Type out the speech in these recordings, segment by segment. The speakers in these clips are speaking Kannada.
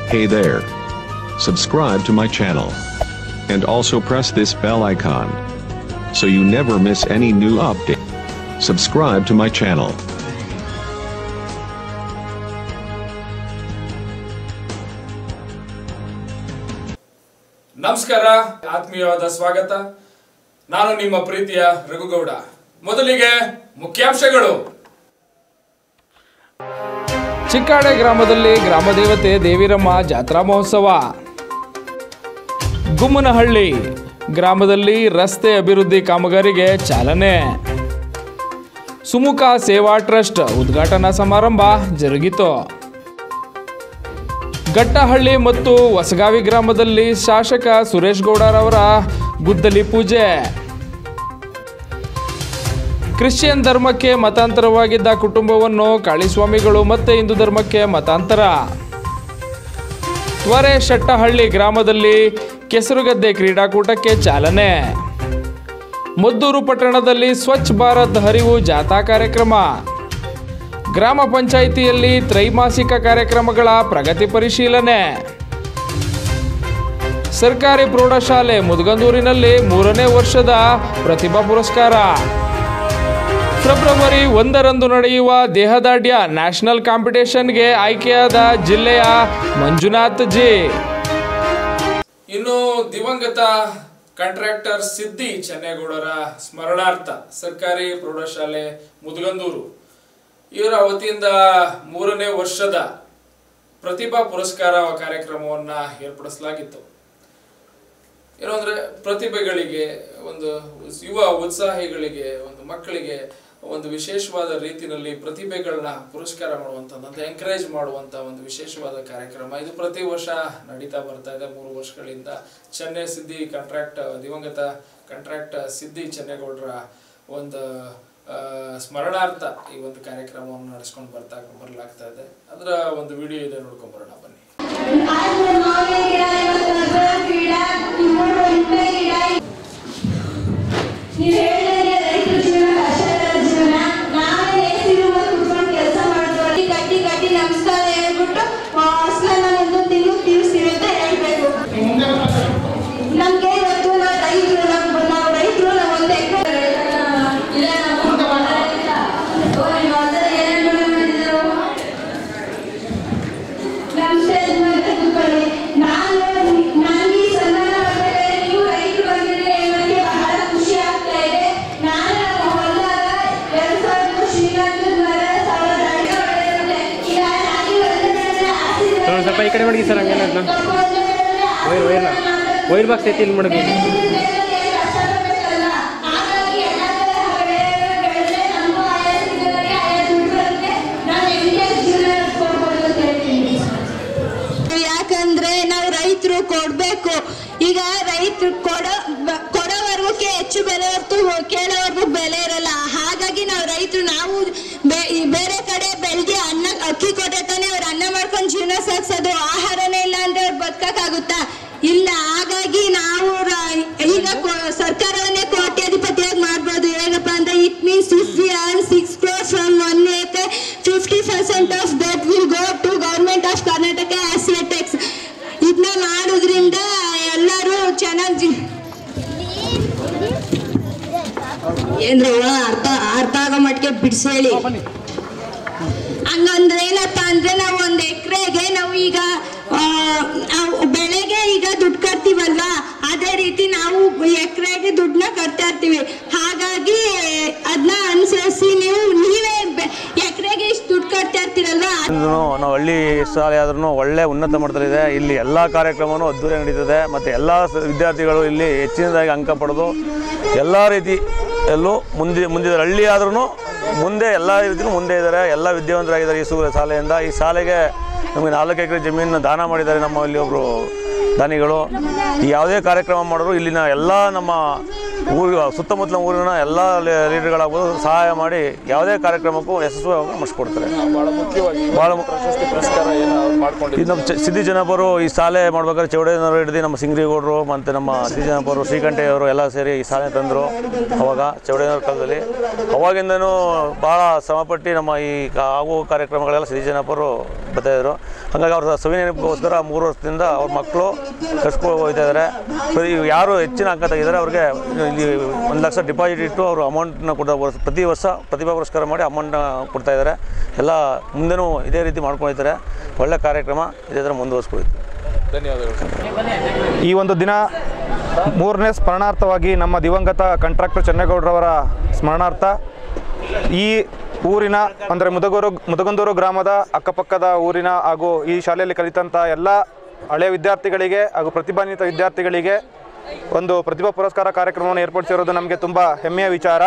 Hey there. Subscribe to my channel. And also press this bell icon. So you never miss any new update. Subscribe to my channel. ನಮಸ್ಕಾರ ಆತ್ಮೀಯವಾದ ಸ್ವಾಗತ ನಾನು ನಿಮ್ಮ ಪ್ರೀತಿಯ ರಘುಗೌಡ ಮೊದಲಿಗೆ ಮುಖ್ಯಾಂಶಗಳು ಚಿಕ್ಕಾಡೆ ಗ್ರಾಮದಲ್ಲಿ ಗ್ರಾಮದೇವತೆ ದೇವಿರಮ್ಮ ಜಾತ್ರಾ ಮಹೋತ್ಸವ ಗುಮ್ಮನಹಳ್ಳಿ ಗ್ರಾಮದಲ್ಲಿ ರಸ್ತೆ ಅಭಿವೃದ್ಧಿ ಕಾಮಗಾರಿಗೆ ಚಾಲನೆ ಸುಮುಖ ಸೇವಾ ಟ್ರಸ್ಟ್ ಉದ್ಘಾಟನಾ ಸಮಾರಂಭ ಜರುಗಿತು ಗಟ್ಟಹಳ್ಳಿ ಮತ್ತು ಹೊಸಗಾವಿ ಗ್ರಾಮದಲ್ಲಿ ಶಾಸಕ ಸುರೇಶ್ ಗೌಡರವರ ಗುದ್ದಲಿ ಪೂಜೆ ಕ್ರಿಶ್ಚಿಯನ್ ಧರ್ಮಕ್ಕೆ ಮತಾಂತರವಾಗಿದ್ದ ಕುಟುಂಬವನ್ನು ಕಾಳಿಸ್ವಾಮಿಗಳು ಮತ್ತೆ ಹಿಂದೂ ಧರ್ಮಕ್ಕೆ ಮತಾಂತರ ತ್ವರೆ ಶೆಟ್ಟಹಳ್ಳಿ ಗ್ರಾಮದಲ್ಲಿ ಕೆಸರುಗದ್ದೆ ಕ್ರೀಡಾಕೂಟಕ್ಕೆ ಚಾಲನೆ ಮದ್ದೂರು ಪಟ್ಟಣದಲ್ಲಿ ಸ್ವಚ್ಛ ಭಾರತ್ ಹರಿವು ಜಾಥಾ ಕಾರ್ಯಕ್ರಮ ಗ್ರಾಮ ಪಂಚಾಯಿತಿಯಲ್ಲಿ ತ್ರೈಮಾಸಿಕ ಕಾರ್ಯಕ್ರಮಗಳ ಪ್ರಗತಿ ಪರಿಶೀಲನೆ ಸರ್ಕಾರಿ ಪ್ರೌಢಶಾಲೆ ಮುದಗಂದೂರಿನಲ್ಲಿ ಮೂರನೇ ವರ್ಷದ ಪ್ರತಿಭಾ ಪುರಸ್ಕಾರ ಫೆಬ್ರವರಿ ಒಂದರಂದು ನಡೆಯುವ ದೇಹದಾಢ್ಯ ನ್ಯಾಷನಲ್ ಕಾಂಪಿಟೇಷನ್ಗೆ ಆಯ್ಕೆಯಾದ ಜಿಲ್ಲೆಯ ಮಂಜುನಾಥ್ ಜಿ ಇನ್ನು ದಿವಂಗತ ಕಾಂಟ್ರಾಕ್ಟರ್ ಸಿದ್ದಿ ಚೆನ್ನೇಗೌಡರ ಸ್ಮರಣಾರ್ಥ ಸರ್ಕಾರಿ ಪ್ರೌಢಶಾಲೆ ಮುದಗಂದೂರು ಇವರ ವತಿಯಿಂದ ಮೂರನೇ ವರ್ಷದ ಪ್ರತಿಭಾ ಪುರಸ್ಕಾರ ಕಾರ್ಯಕ್ರಮವನ್ನ ಏರ್ಪಡಿಸಲಾಗಿತ್ತು ಏನು ಅಂದ್ರೆ ಪ್ರತಿಭೆಗಳಿಗೆ ಒಂದು ಯುವ ಉತ್ಸಾಹಿಗಳಿಗೆ ಒಂದು ಮಕ್ಕಳಿಗೆ ಒಂದು ವಿಶೇಷವಾದ ರೀತಿಯಲ್ಲಿ ಪ್ರತಿಭೆಗಳನ್ನ ಪುರಸ್ಕಾರ ಮಾಡುವಂಥದ್ದು ಅಂತ ಎಂಕರೇಜ್ ಮಾಡುವಂತ ಒಂದು ವಿಶೇಷವಾದ ಕಾರ್ಯಕ್ರಮ ಇದು ಪ್ರತಿ ವರ್ಷ ನಡೀತಾ ಬರ್ತಾ ಇದೆ ಮೂರು ವರ್ಷಗಳಿಂದ ಚೆನ್ನೈ ಸಿದ್ದಿ ಕಾಂಟ್ರಾಕ್ಟ್ ದಿವಂಗತ ಕಾಂಟ್ರಾಕ್ಟ್ ಸಿದ್ದಿ ಚೆನ್ನೇಗೌಡರ ಒಂದು ಆ, ಸ್ಮರಣಾರ್ಥ ಈ ಒಂದು ಕಾರ್ಯಕ್ರಮವನ್ನು ನಡೆಸ್ಕೊಂಡು ಬರ್ತಾ ಬರ್ಲಾಗ್ತಾ ಇದೆ ಅದರ ಒಂದು ವಿಡಿಯೋ ಇದೆ ನೋಡ್ಕೊಂಡ್ ಬರೋಣ ಬನ್ನಿ ನೀವ್ ಹೇಳಿದ್ರೆ ರೈತರ ಜೀವನ ಕಷ್ಟದ ಜೀವನ ನಾವೇ ಎಸಿ ರೂಮಲ್ಲಿ ಕುತ್ಕೊಂಡು ಕೆಲಸ ಮಾಡ್ತೀವಿ ಕಟ್ಟಿ ಕಟ್ಟಿ ನಮಸ್ಕಾರ ಹೇಳ್ಬಿಟ್ಟು ಅಸಲ ಮುಂದೆ ತಿಂಗಳು ತೀರಿಸ್ತೀವಿ ಅಂತ ಹೇಳ್ಬೇಕು ನಮ್ಗೆ ಇವತ್ತು ನಾವು ರೈತರು ನಮ್ ನಾವು ರೈತರು ನಾವು ಒಂದು ಎಕರೆ ಇಲ್ಲ ನಮ್ಮ ಹೊಲ ಇಲ್ಲ. ಓ, ನಿಮ್ಮ ಹೊಲದಲ್ಲಿ ಏನೇನ್ ಬೆಳೆ ಮಾಡಿದ್ರು? ನಮಸ್ತೆ ಯಜಮಾನ್ರೆ, ಕೂತ್ಕೊಳ್ಳಿ. ನಾನು ನನಗೆ ಈ ಸನ್ಮಾನ ಮಾಡ್ಬೇಕಾದ್ರೆ ನೀವು ರೈತರು ಬಂದಿದ್ರೆ ನನಗೆ ಬಹಳ ಖುಷಿ ಆಗ್ತಾ ಇದೆ ನಾನು ನಮ್ಮ ಹೊಲದಾಗ ಎರಡ್ ಸಾವಿರದ ಶ್ರೀಲಂಕದ ಮರ ಸಾವಿರದ ಅಡಿ ಹೊಡೆದಿರುತ್ತೆ. ಈಗ ರಾಗಿ ಹೊಲದ ಮೇಲೆ ಆಸೆ ನೋಡಿ ಸ್ವಲ್ಪ ಈ ಕಡೆ ಮಾಡಿ ಸರ್ ಹಂಗೇನ ಅದನ್ನ ಕಬ್ಬು ಹೊಲದ ಮೇಲೆ ವೈರ್ ವೈರ್ನ ವೈರ್ ಬಾಕ್ಸ್ ಐತಿ ಇಲ್ಲಿ ಮಾಡಬೇಕು ಹಾಗಾಗಿ ಎಲ್ಲಾದರೂ ಬೆಳೆದ್ರೆ ನಮಗೂ ಆಯಾ ಸಿಗೋರಿಗೆ ಆಯಾ ದುಡ್ಡು ಬರುತ್ತೆ ನಾವು ಹೆಂಗೆ ಜೀವನ ನಡೆಸ್ಕೊಳ್ಬೋದು ಅಂತ ಹೇಳ್ತೀನಿ ಯಾಕಂದ್ರೆ ನಾವು ರೈತರು ಕೊಡ್ಬೇಕು ಈಗ ರೈತರು ಕೊಡೋ ಬ- ಕೊಡೋವರೆಗೂ ಕೆ- ಹೆಚ್ಚು ಬೆಲೆ ಹೊರತು ಕೇಳೋವರೆಗೂ ಬೆಲೆ ಇರಲ್ಲ ಹಾಗಾಗಿ ನಾವು ರೈತರು ನಾವು ಬೆ- ಈ ಬೇರೆ ಕಡೆ ಬೆಳೆದಿ ಅನ್ನ ಅಕ್ಕಿ ಕೊಟ್ಟೆ ತಾನೇ ಅವ್ರು ಅನ್ನ ಮಾಡ್ಕೊಂಡು ಜೀವನ ಸಾಗಿಸೋದು ಆಹಾರನೇ ಇಲ್ಲ ಅಂದ್ರೆ ಅವ್ರು ಬದುಕಕ್ಕಾಗುತ್ತಾ ಇಲ್ಲ ಹಾಗಾಗಿ ನಾವು ರ- ಈಗ ಕೊ- ಸರ್ಕಾರವನ್ನೇ ಕೋಟ್ಯಾಧಿಪತಿಯಾಗಿ ಮಾಡ್ಬೋದು ಹೇಗಪ್ಪ ಅಂದ್ರೆ it means if we earn six crores from one acre fifty percent of that will go to government of Karnataka as tax ಇದನ್ನ ಮಾಡೋದ್ರಿಂದ ಎಲ್ಲರೂ ಚೆನ್ನಾಗಿ ಏನ್ರಿ ಅರ್ಥ ಅರ್ಥ ಆಗೋ ಮಟ್ಟಿಗೆ ಬಿಡಿಸೇಳಿ ಹಂಗಂದ್ರೆ ಏನಪ್ಪ ಅಂದ್ರೆ ನಾವು ಒಂದ್ ಎಕರೆಗೆ ನಾವು ಈಗ ಆ, ನಾವು ಬೆಳೆಗೆ ಈಗ ದುಡ್ಡು ಕಟ್ತೀವಲ್ವಾ ಅದೇ ರೀತಿ ನಾವು ಎಕರೆಗೆ ದುಡ್ಡನ್ನ ಕಟ್ತಾ ಇರ್ತೀವಿ ಹಾಗಾಗಿ ಅದನ್ನ ಅನುಸರಿಸಿ ನೀವು ನೀವೇ ಎಕರೆಗೆ ಇಷ್ಟು ದುಡ್ಡು ಕಟ್ತಾ ಇರ್ತೀರಲ್ವಾ ಇಂದೂ ನಾವು ಹಳ್ಳಿ ಶಾಲೆ ಆದ್ರೂ ಒಳ್ಳೆ ಉನ್ನತ ಮಟ್ಟದಲ್ಲಿದೆ ಇಲ್ಲಿ ಎಲ್ಲ ಕಾರ್ಯಕ್ರಮವೂ ಅದ್ದೂರಿ ನಡೀತದೆ ಮತ್ತು ಎಲ್ಲ ಸ- ವಿದ್ಯಾರ್ಥಿಗಳು ಇಲ್ಲಿ ಹೆಚ್ಚಿನದಾಗಿ ಅಂಕ ಪಡೆದು ಎಲ್ಲ ರೀತಿ ಎಲ್ಲೂ ಮುಂದೆ ಮುಂದೆ ಹಳ್ಳಿ ಆದ್ರೂ ಮುಂದೆ ಎಲ್ಲ ರೀತಿಯೂ ಮುಂದೆ ಇದ್ದಾರೆ ಎಲ್ಲ ವಿದ್ಯಾವಂತರಾಗಿದ್ದಾರೆ ಈ ಸೂ ಶಾಲೆಯಿಂದ ಈ ಶಾಲೆಗೆ ನಮಗೆ ನಾಲ್ಕು ಎಕರೆ ಜಮೀನನ್ನು ದಾನ ಮಾಡಿದ್ದಾರೆ ನಮ್ಮ ಇಲ್ಲಿ ಒಬ್ಬರು ದಾನಿಗಳು ಈ ಯಾವುದೇ ಕಾರ್ಯಕ್ರಮ ಮಾಡಿದ್ರು ಇಲ್ಲಿನ ಎಲ್ಲ ನಮ್ಮ ಊರು ಸುತ್ತಮುತ್ತಲ ಊರಿನ ಎಲ್ಲ ಲೀಡರ್ಗಳಾಗ್ಬೋದು ಸಹಾಯ ಮಾಡಿ ಯಾವುದೇ ಕಾರ್ಯಕ್ರಮಕ್ಕೂ ಯಶಸ್ವಿಯಾಗಿ ಮಾಡಿಸ್ಕೊಡ್ತಾರೆ ಬಹಳ ಮುಖ್ಯವಾಗಿ ಭಾಳ ಪ್ರಶಸ್ತಿ ಪುರಸ್ಕಾರ ಏನು ಅವ್ರು ಇದು ಮಾಡ್ಕೊಂಡಿದ್ದು ನಮ್ಮ ಚ- ಸಿದ್ದಿ ಜನಪರು ಈ ಶಾಲೆ ಮಾಡ್ಬೇಕಾದ್ರೆ ಚೌಡೇನವರು ಹಿಡಿದು ನಮ್ಮ ಸಿಂಗ್ರಿಗೌಡರು ಮತ್ತು ನಮ್ಮ ಸಿದ್ದಿ ಜನಪರು ಶ್ರೀಕಂಠಯ್ಯವರು ಎಲ್ಲ ಸೇರಿ ಈ ಶಾಲೆ ತಂದರು ಅವಾಗ ಚೌಡೇನವ್ರ ಕಾಲದಲ್ಲಿ ಅವಾಗಿಂದನೂ ಭಾಳ ಶ್ರಮಪಟ್ಟು ನಮ್ಮ ಈ ಕಾ- ಆಗುವ ಕಾರ್ಯಕ್ರಮಗಳೆಲ್ಲ ಸಿದ್ದಿ ಜನಪರು ಬರ್ತಾಯಿದ್ರು ಹಾಗಾಗಿ ಅವ್ರ ಸವಿನೆನಪಿಗೋಸ್ಕರ ಮೂರು ವರ್ಷದಿಂದ ಅವ್ರ ಮಕ್ಕಳು ಕರ್ಸ್ಕೊಂಡು ಹೋಗ್ತಾ ಇದ್ದಾರೆ ಪ್ರತಿ ಯಾರು ಹೆಚ್ಚಿನ ಅಂಕ ತೆಗಿದ್ದಾರೆ ಅವ್ರಿಗೆ ಇಲ್ಲಿ ಒಂದು ಲಕ್ಷ ಡಿಪಾಸಿಟ್ ಇಟ್ಟು ಅವರು ಅಮೌಂಟ್ನ ಕೊಡ ವರ್ಷ- ಪ್ರತಿ ವರ್ಷ ಪ್ರತಿಭಾ ಪುರಸ್ಕಾರ ಮಾಡಿ ಅಮೌಂಟ್ನ ಕೊಡ್ತಾ ಇದ್ದಾರೆ ಎಲ್ಲ ಮುಂದೆನೂ ಇದೇ ರೀತಿ ಮಾಡ್ಕೊಂಡಿದ್ದಾರೆ ಒಳ್ಳೆ ಕಾರ್ಯಕ್ರಮ ಇದೇ ಥರ ಮುಂದುವರ್ಸ್ಕೊಳ್ತೀವಿ ಈ ಒಂದು ದಿನ ಮೂರನೇ ಸ್ಮರಣಾರ್ಥವಾಗಿ ನಮ್ಮ ದಿವಂಗತ ಕಾಂಟ್ರಾಕ್ಟರ್ ಚೆನ್ನೇಗೌಡರವರ ಸ್ಮರಣಾರ್ಥ ಈ ಊರಿನ ಅಂದರೆ ಮುದಗೂರು ಮುದಗಂದೂರು ಗ್ರಾಮದ ಅಕ್ಕಪಕ್ಕದ ಊರಿನ ಹಾಗೂ ಈ ಶಾಲೆಯಲ್ಲಿ ಕಲಿತಂಥ ಎಲ್ಲ ಹಳೆಯ ವಿದ್ಯಾರ್ಥಿಗಳಿಗೆ ಹಾಗೂ ಪ್ರತಿಭಾನ್ವಿತ ವಿದ್ಯಾರ್ಥಿಗಳಿಗೆ ಒಂದು ಪ್ರತಿಭಾ ಪುರಸ್ಕಾರ ಕಾರ್ಯಕ್ರಮವನ್ನು ಏರ್ಪಡಿಸಿರೋದು ನಮಗೆ ತುಂಬ ಹೆಮ್ಮೆಯ ವಿಚಾರ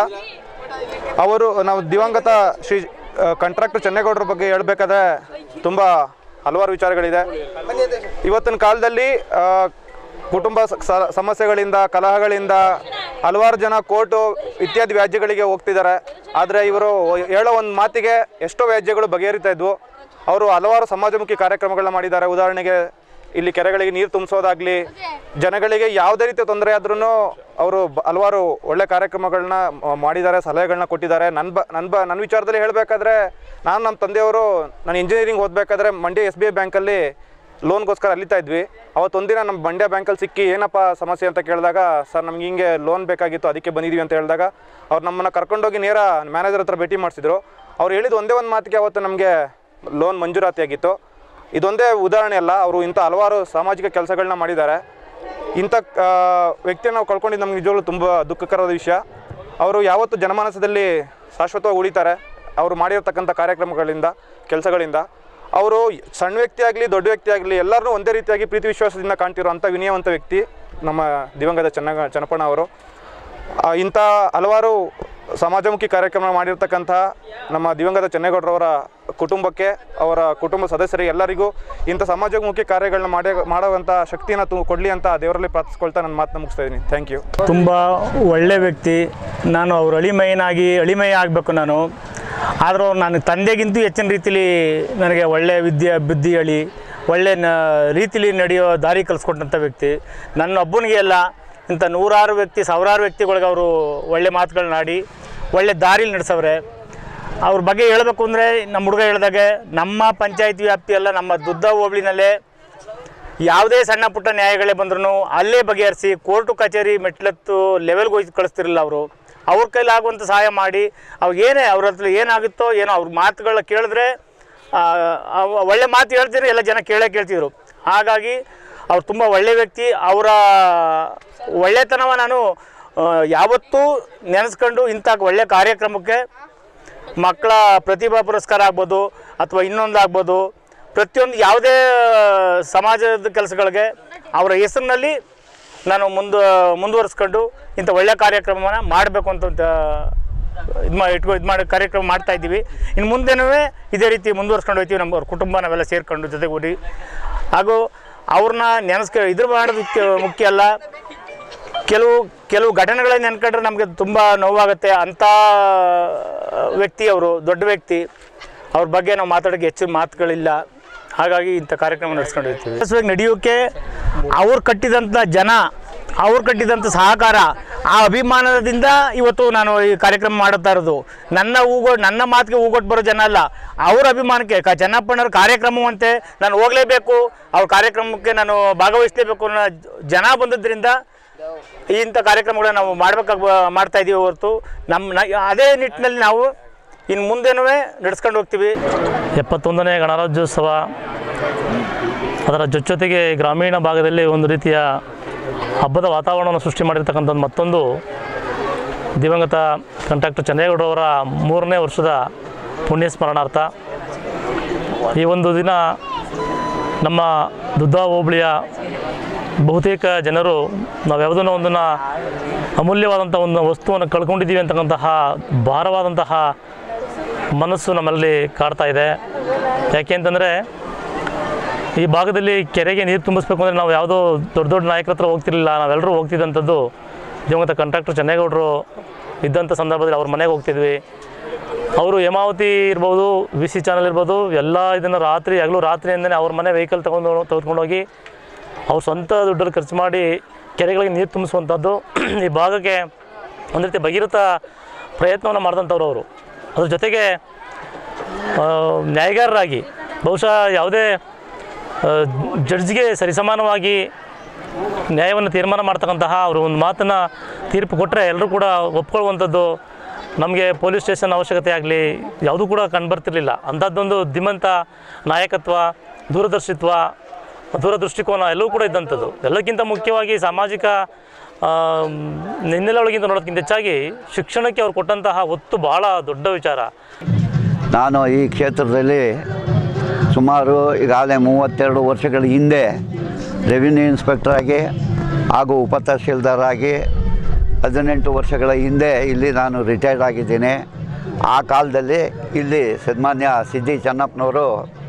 ಅವರು ನಾವು ದಿವಂಗತ ಶ್ರೀ ಕಾಂಟ್ರಾಕ್ಟರ್ ಚೆನ್ನೇಗೌಡರ ಬಗ್ಗೆ ಹೇಳಬೇಕಾದ್ರೆ ತುಂಬ ಹಲವಾರು ವಿಚಾರಗಳಿದೆ ಇವತ್ತಿನ ಕಾಲದಲ್ಲಿ ಆ, ಕುಟುಂಬ ಸ- ಸ- ಸಮಸ್ಯೆಗಳಿಂದ ಕಲಹಗಳಿಂದ ಹಲವಾರು ಜನ ಕೋರ್ಟು ಇತ್ಯಾದಿ ವ್ಯಾಜ್ಯಗಳಿಗೆ ಹೋಗ್ತಿದ್ದಾರೆ ಆದರೆ ಇವರು ಹೇಳೋ ಒಂದು ಮಾತಿಗೆ ಎಷ್ಟೋ ವ್ಯಾಜ್ಯಗಳು ಬಗೆಹರಿತಾ ಇದ್ವು ಅವರು ಹಲವಾರು ಸಮಾಜಮುಖಿ ಕಾರ್ಯಕ್ರಮಗಳನ್ನ ಮಾಡಿದ್ದಾರೆ ಉದಾಹರಣೆಗೆ ಇಲ್ಲಿ ಕೆರೆಗಳಿಗೆ ನೀರು ತುಂಬಿಸೋದಾಗ್ಲಿ ಜನಗಳಿಗೆ ಯಾವುದೇ ರೀತಿಯ ತೊಂದರೆ ಆದ್ರೂ ಅವರು ಬ- ಹಲವಾರು ಒಳ್ಳೆ ಕಾರ್ಯಕ್ರಮಗಳನ್ನ ಮ- ಮಾಡಿದ್ದಾರೆ ಸಲಹೆಗಳನ್ನ ಕೊಟ್ಟಿದ್ದಾರೆ ನನ್ನ ಬ ನನ್ನ ಬ ನನ್ನ ವಿಚಾರದಲ್ಲಿ ಹೇಳಬೇಕಾದ್ರೆ ನಾನು ನಮ್ಮ ತಂದೆಯವರು ನಾನು ಇಂಜಿನಿಯರಿಂಗ್ ಓದಬೇಕಾದ್ರೆ ಮಂಡ್ಯ ಎಸ್ ಬಿ ಐ ಬ್ಯಾಂಕಲ್ಲಿ ಲೋನ್ಗೋಸ್ಕರ ಅಲ್ಲಿತಾ ಇದ್ವಿ ಅವತ್ತೊಂದಿನ ನಮ್ಮ ಮಂಡ್ಯ ಬ್ಯಾಂಕಲ್ಲಿ ಸಿಕ್ಕಿ ಏನಪ್ಪ ಸಮಸ್ಯೆ ಅಂತ ಕೇಳಿದಾಗ ಸರ್ ನಮ್ಗೆ ಹಿಂಗೆ ಲೋನ್ ಬೇಕಾಗಿತ್ತು ಅದಕ್ಕೆ ಬಂದಿದ್ದೀವಿ ಅಂತ ಹೇಳಿದಾಗ ಅವ್ರು ನಮ್ಮನ್ನು ಕರ್ಕೊಂಡೋಗಿ ನೇರ ಮ್ಯಾನೇಜರ್ ಹತ್ರ ಭೇಟಿ ಮಾಡಿಸಿದ್ರು ಅವ್ರು ಹೇಳಿದ ಒಂದೇ ಒಂದು ಮಾತಿಗೆ ಅವತ್ತು ನಮಗೆ ಲೋನ್ ಮಂಜೂರಾತಿಯಾಗಿತ್ತು ಇದೊಂದೇ ಉದಾಹರಣೆ ಅಲ್ಲ ಅವರು ಇಂಥ ಹಲವಾರು ಸಾಮಾಜಿಕ ಕೆಲಸಗಳನ್ನ ಮಾಡಿದ್ದಾರೆ ಇಂಥ ಆ, ವ್ಯಕ್ತಿಯನ್ನು ನಾವು ಕಳ್ಕೊಂಡಿದ್ದು ನಮ್ಗೆ ನಿಜವಾಗ್ಲೂ ತುಂಬ ದುಃಖಕರದ ವಿಷಯ ಅವರು ಯಾವತ್ತೂ ಜನಮಾನಸದಲ್ಲಿ ಶಾಶ್ವತವಾಗಿ ಉಳಿತಾರೆ ಅವರು ಮಾಡಿರ್ತಕ್ಕಂಥ ಕಾರ್ಯಕ್ರಮಗಳಿಂದ ಕೆಲಸಗಳಿಂದ ಅವರು ಸಣ್ಣ ವ್ಯಕ್ತಿ ಆಗಲಿ ದೊಡ್ಡ ವ್ಯಕ್ತಿ ಆಗಲಿ ಎಲ್ಲರನ್ನೂ ಒಂದೇ ರೀತಿಯಾಗಿ ಪ್ರೀತಿ ವಿಶ್ವಾಸದಿಂದ ಕಾಣ್ತಿರೋ ಅಂಥ ವಿನಯವಂತ ವ್ಯಕ್ತಿ ನಮ್ಮ ದಿವಂಗತ ಚೆನ್ನ ಚನ್ನಪಣ್ಣ ಅವರು ಆ, ಇಂಥ ಹಲವಾರು ಸಮಾಜಮುಖಿ ಕಾರ್ಯಕ್ರಮ ಮಾಡಿರ್ತಕ್ಕಂಥ ನಮ್ಮ ದಿವಂಗತ ಚೆನ್ನೇಗೌಡರವರ ಕುಟುಂಬಕ್ಕೆ ಅವರ ಕುಟುಂಬ ಸದಸ್ಯರಿಗೆ ಎಲ್ಲರಿಗೂ ಇಂಥ ಸಮಾಜಮುಖಿ ಕಾರ್ಯಗಳನ್ನ ಮಾಡಿ ಮಾಡುವಂಥ ಶಕ್ತಿನ ತು ಕೊಡಲಿ ಅಂತ ದೇವರಲ್ಲಿ ಪ್ರಾರ್ಥಿಸ್ಕೊಳ್ತಾ ನನ್ನ ಮಾತನ್ನ ಮುಗಿಸ್ತಾ ಇದ್ದೀನಿ ಥ್ಯಾಂಕ್ ಯು ತುಂಬ ಒಳ್ಳೆ ವ್ಯಕ್ತಿ ನಾನು ಅವ್ರ ಅಳಿಮಯನಾಗಿ ಅಳಿಮಯ ಆಗಬೇಕು ನಾನು ಆದರೂ ನಾನು ತಂದೆಗಿಂತೂ ಹೆಚ್ಚಿನ ರೀತಿಲಿ ನನಗೆ ಒಳ್ಳೆಯ ವಿದ್ಯೆ ಬುದ್ಧಿ ಹೇಳಿ ಒಳ್ಳೆ ನ ರೀತಿಲಿ ನಡೆಯೋ ದಾರಿ ಕಲಿಸ್ಕೊಟ್ಟಂಥ ವ್ಯಕ್ತಿ ನನ್ನ ಒಬ್ಬನಿಗೆ ಅಲ್ಲ ಇಂಥ ನೂರಾರು ವ್ಯಕ್ತಿ ಸಾವಿರಾರು ವ್ಯಕ್ತಿಗಳಿಗೆ ಅವರು ಒಳ್ಳೆ ಮಾತುಗಳನ್ನ ಆಡಿ ಒಳ್ಳೆ ದಾರಿಲಿ ನಡೆಸವ್ರೆ ಅವ್ರ ಬಗ್ಗೆ ಹೇಳಬೇಕು ಅಂದರೆ ನಮ್ಮ ಹುಡುಗ ಹೇಳ್ದಾಗೆ ನಮ್ಮ ಪಂಚಾಯತ್ ವ್ಯಾಪ್ತಿ ಅಲ್ಲ ನಮ್ಮ ದುದ್ದ ಹೋಬಳಿನಲ್ಲೇ ಯಾವುದೇ ಸಣ್ಣ ಪುಟ್ಟ ನ್ಯಾಯಗಳೇ ಬಂದ್ರೂ ಅಲ್ಲೇ ಬಗೆಹರಿಸಿ ಕೋರ್ಟು ಕಚೇರಿ ಮೆಟ್ಲತ್ತು ಲೆವೆಲ್ಗೆ ಹೋಗಿ ಕಳಿಸ್ತಿರಲಿಲ್ಲ ಅವರು ಅವ್ರ ಕೈಲಾಗುವಂಥ ಸಹಾಯ ಮಾಡಿ ಅವ್ರು ಏನೇ ಅವ್ರ ಹತ್ರ ಏನಾಗುತ್ತೋ ಏನೋ ಅವ್ರ ಮಾತುಗಳ ಕೇಳಿದ್ರೆ ಆ, ಅವ್ ಒಳ್ಳೆ ಮಾತು ಹೇಳ್ತಿದ್ರು ಎಲ್ಲ ಜನ ಕೇಳೇ ಕೇಳ್ತಿದ್ರು ಹಾಗಾಗಿ ಅವ್ರು ತುಂಬ ಒಳ್ಳೆ ವ್ಯಕ್ತಿ ಅವರ ಒಳ್ಳೆತನವ ನಾನು ಆ, ಯಾವತ್ತೂ ನೆನೆಸ್ಕೊಂಡು ಇಂಥ ಒಳ್ಳೆ ಕಾರ್ಯಕ್ರಮಕ್ಕೆ ಮಕ್ಕಳ ಪ್ರತಿಭಾ ಪುರಸ್ಕಾರ ಆಗ್ಬೋದು ಅಥವಾ ಇನ್ನೊಂದು ಆಗ್ಬೋದು ಪ್ರತಿಯೊಂದು ಯಾವುದೇ ಸಮಾಜದ ಕೆಲಸಗಳಿಗೆ ಅವರ ಹೆಸರಿನಲ್ಲಿ ನಾನು ಮುಂದೆ ಮುಂದುವರಿಸ್ಕೊಂಡು ಇಂಥ ಒಳ್ಳೆಯ ಕಾರ್ಯಕ್ರಮವನ್ನು ಮಾಡಬೇಕು ಅಂತ ಇದು ಮಾಡಿ ಇಟ್ಕೊ ಇದು ಮಾಡಿ ಕಾರ್ಯಕ್ರಮ ಮಾಡ್ತಾ ಇದ್ದೀವಿ ಇನ್ನು ಮುಂದೆನೂ ಇದೇ ರೀತಿ ಮುಂದುವರ್ಸ್ಕೊಂಡು ಹೋಗ್ತೀವಿ ನಮ್ಮ ಅವ್ರ ಕುಟುಂಬ ನಾವೆಲ್ಲ ಸೇರ್ಕೊಂಡು ಜೊತೆಗೂಡಿ ಹಾಗೂ ಅವ್ರನ್ನ ನೆನೆಸ್ಕ ಇದ್ರ ಮಾಡೋದಕ್ಕೆ ಮುಖ್ಯ ಅಲ್ಲ ಕೆಲವು ಕೆಲವು ಘಟನೆಗಳನ್ನ ನೆನ್ಕೊಂಡ್ರೆ ನಮಗೆ ತುಂಬ ನೋವಾಗುತ್ತೆ ಅಂಥ ವ್ಯಕ್ತಿ ಅವರು ದೊಡ್ಡ ವ್ಯಕ್ತಿ ಅವ್ರ ಬಗ್ಗೆ ನಾವು ಮಾತಾಡೋಕ್ಕೆ ಹೆಚ್ಚು ಮಾತುಗಳಿಲ್ಲ ಹಾಗಾಗಿ ಇಂಥ ಕಾರ್ಯಕ್ರಮ ನಡೆಸ್ಕೊಂಡು ಹೋಗ್ತೀವಿ ಯಶಸ್ವಿಯಾಗಿ ನಡೆಯೋಕ್ಕೆ ಅವ್ರು ಕಟ್ಟಿದಂಥ ಜನ ಅವ್ರು ಕಟ್ಟಿದಂಥ ಸಹಕಾರ ಆ ಅಭಿಮಾನದಿಂದ ಇವತ್ತು ನಾನು ಈ ಕಾರ್ಯಕ್ರಮ ಮಾಡುತ್ತಾ ಇರೋದು ನನ್ನ ಹೂಗೋ ನನ್ನ ಮಾತಿಗೆ ಹೂಗೊಟ್ಟು ಬರೋ ಜನ ಅಲ್ಲ ಅವ್ರ ಅಭಿಮಾನಕ್ಕೆ ಕ ಚೆನ್ನಪ್ಪಣ್ಣವ್ರ ಕಾರ್ಯಕ್ರಮವಂತೆ ನಾನು ಹೋಗಲೇಬೇಕು ಅವ್ರ ಕಾರ್ಯಕ್ರಮಕ್ಕೆ ನಾನು ಭಾಗವಹಿಸಲೇಬೇಕು ಅನ್ನೋ ಜನ ಬಂದದ್ರಿಂದ ಇಂಥ ಕಾರ್ಯಕ್ರಮಗಳನ್ನ ನಾವು ಮಾಡ್ಬೇಕಾಗ ಮಾಡ್ತಾ ಇದ್ದೀವಿ ಹೊರತು ನಮ್ಮ ನ- ಅದೇ ನಿಟ್ಟಿನಲ್ಲಿ ನಾವು ಇನ್ನು ಮುಂದೆನೂ ನಡೆಸ್ಕೊಂಡು ಹೋಗ್ತೀವಿ ಎಪ್ಪತ್ತೊಂದನೇ ಗಣರಾಜ್ಯೋತ್ಸವ ಅದರ ಜೊತೆಗೆ ಗ್ರಾಮೀಣ ಭಾಗದಲ್ಲಿ ಒಂದು ರೀತಿಯ ಹಬ್ಬದ ವಾತಾವರಣವನ್ನು ಸೃಷ್ಟಿ ಮಾಡಿರ್ತಕ್ಕಂಥ ಮತ್ತೊಂದು ದಿವಂಗತ ಕಂಟ್ರಾಕ್ಟರ್ ಚಂದ್ರೇಗೌಡರವರ ಮೂರನೇ ವರ್ಷದ ಪುಣ್ಯ ಸ್ಮರಣಾರ್ಥ ಈ ಒಂದು ದಿನ ನಮ್ಮ ದುದ್ದಾ ಹೋಬಳಿಯ ಬಹುತೇಕ ಜನರು ನಾವು ಯಾವುದನ್ನೋ ಒಂದನ್ನು ಅಮೂಲ್ಯವಾದಂಥ ಒಂದು ವಸ್ತುವನ್ನು ಕಳ್ಕೊಂಡಿದ್ದೀವಿ ಅಂತಕ್ಕಂತಹ ಭಾರವಾದಂತಹ ಮನಸ್ಸು ನಮ್ಮಲ್ಲಿ ಕಾಡ್ತಾ ಇದೆ ಯಾಕೆ ಅಂತಂದರೆ ಈ ಭಾಗದಲ್ಲಿ ಕೆರೆಗೆ ನೀರು ತುಂಬಿಸ್ಬೇಕು ಅಂದರೆ ನಾವು ಯಾವುದೋ ದೊಡ್ಡ ದೊಡ್ಡ ನಾಯಕರ ಹತ್ರ ಹೋಗ್ತಿರ್ಲಿಲ್ಲ ನಾವೆಲ್ಲರೂ ಹೋಗ್ತಿದ್ದಂಥದ್ದು ದಿವಂಗತ ಕಾಂಟ್ರಾಕ್ಟರ್ ಚೆನ್ನೇಗೌಡರು ಇದ್ದಂಥ ಸಂದರ್ಭದಲ್ಲಿ ಅವ್ರ ಮನೆಗೆ ಹೋಗ್ತಿದ್ವಿ ಅವರು ಹೇಮಾವತಿ ಇರ್ಬೋದು ವಿ ಸಿ ಚಾನಲ್ ಇರ್ಬೋದು ಎಲ್ಲ ಇದನ್ನು ರಾತ್ರಿ ಹಗಲು ರಾತ್ರಿಯಿಂದನೇ ಅವ್ರ ಮನೆ ವೆಹಿಕಲ್ ತೊಗೊಂಡು ತೆಗೆದುಕೊಂಡೋಗಿ ಅವ್ರು ಸ್ವಂತ ದುಡ್ಡಲ್ಲಿ ಖರ್ಚು ಮಾಡಿ ಕೆರೆಗಳಿಗೆ ನೀರು ತುಂಬಿಸುವಂಥದ್ದು ಈ ಭಾಗಕ್ಕೆ ಒಂದು ರೀತಿ ಭಗೀರಥ ಪ್ರಯತ್ನವನ್ನು ಮಾಡಿದಂಥವ್ರು ಅವರು ಅದ್ರ ಜೊತೆಗೆ ಆ, ನ್ಯಾಯಗಾರರಾಗಿ ಬಹುಶಃ ಯಾವುದೇ ಆ, ಜಡ್ಜ್ಗೆ ಸರಿಸಮಾನವಾಗಿ ನ್ಯಾಯವನ್ನು ತೀರ್ಮಾನ ಮಾಡ್ತಕ್ಕಂತಹ ಅವರು ಒಂದು ಮಾತನ್ನು ತೀರ್ಪು ಕೊಟ್ಟರೆ ಎಲ್ಲರೂ ಕೂಡ ಒಪ್ಕೊಳ್ಳುವಂಥದ್ದು ನಮಗೆ ಪೊಲೀಸ್ ಸ್ಟೇಷನ್ ಅವಶ್ಯಕತೆ ಆಗಲಿ ಯಾವುದೂ ಕೂಡ ಕಂಡುಬರ್ತಿರ್ಲಿಲ್ಲ ಅಂಥದ್ದೊಂದು ಧೀಮಂತ ನಾಯಕತ್ವ ದೂರದರ್ಶಿತ್ವ ದೂರದೃಷ್ಟಿಕೋನ ಎಲ್ಲವೂ ಕೂಡ ಇದ್ದಂಥದ್ದು ಎಲ್ಲಕ್ಕಿಂತ ಮುಖ್ಯವಾಗಿ ಸಾಮಾಜಿಕ ಹಿನ್ನೆಲೆಯೊಳಗಿಂತ ನೋಡೋದಕ್ಕಿಂತ ಹೆಚ್ಚಾಗಿ ಶಿಕ್ಷಣಕ್ಕೆ ಅವ್ರು ಕೊಟ್ಟಂತಹ ಒತ್ತು ಬಹಳ ದೊಡ್ಡ ವಿಚಾರ ನಾನು ಈ ಕ್ಷೇತ್ರದಲ್ಲಿ ಸುಮಾರು ಈಗಾಗಲೇ ಮೂವತ್ತೆರಡು ವರ್ಷಗಳ ಹಿಂದೆ ರೆವಿನ್ಯೂ ಇನ್ಸ್ಪೆಕ್ಟರ್ ಆಗಿ ಹಾಗೂ ಉಪ ತಹಶೀಲ್ದಾರ್ ಆಗಿ ಹದಿನೆಂಟು ವರ್ಷಗಳ ಹಿಂದೆ ಇಲ್ಲಿ ನಾನು ರಿಟೈರ್ಡ್ ಆಗಿದ್ದೀನಿ ಆ ಕಾಲದಲ್ಲಿ ಇಲ್ಲಿ ಸನ್ಮಾನ್ಯ ಸಿದ್ದಿ ಚೆನ್ನಪ್ಪನವರು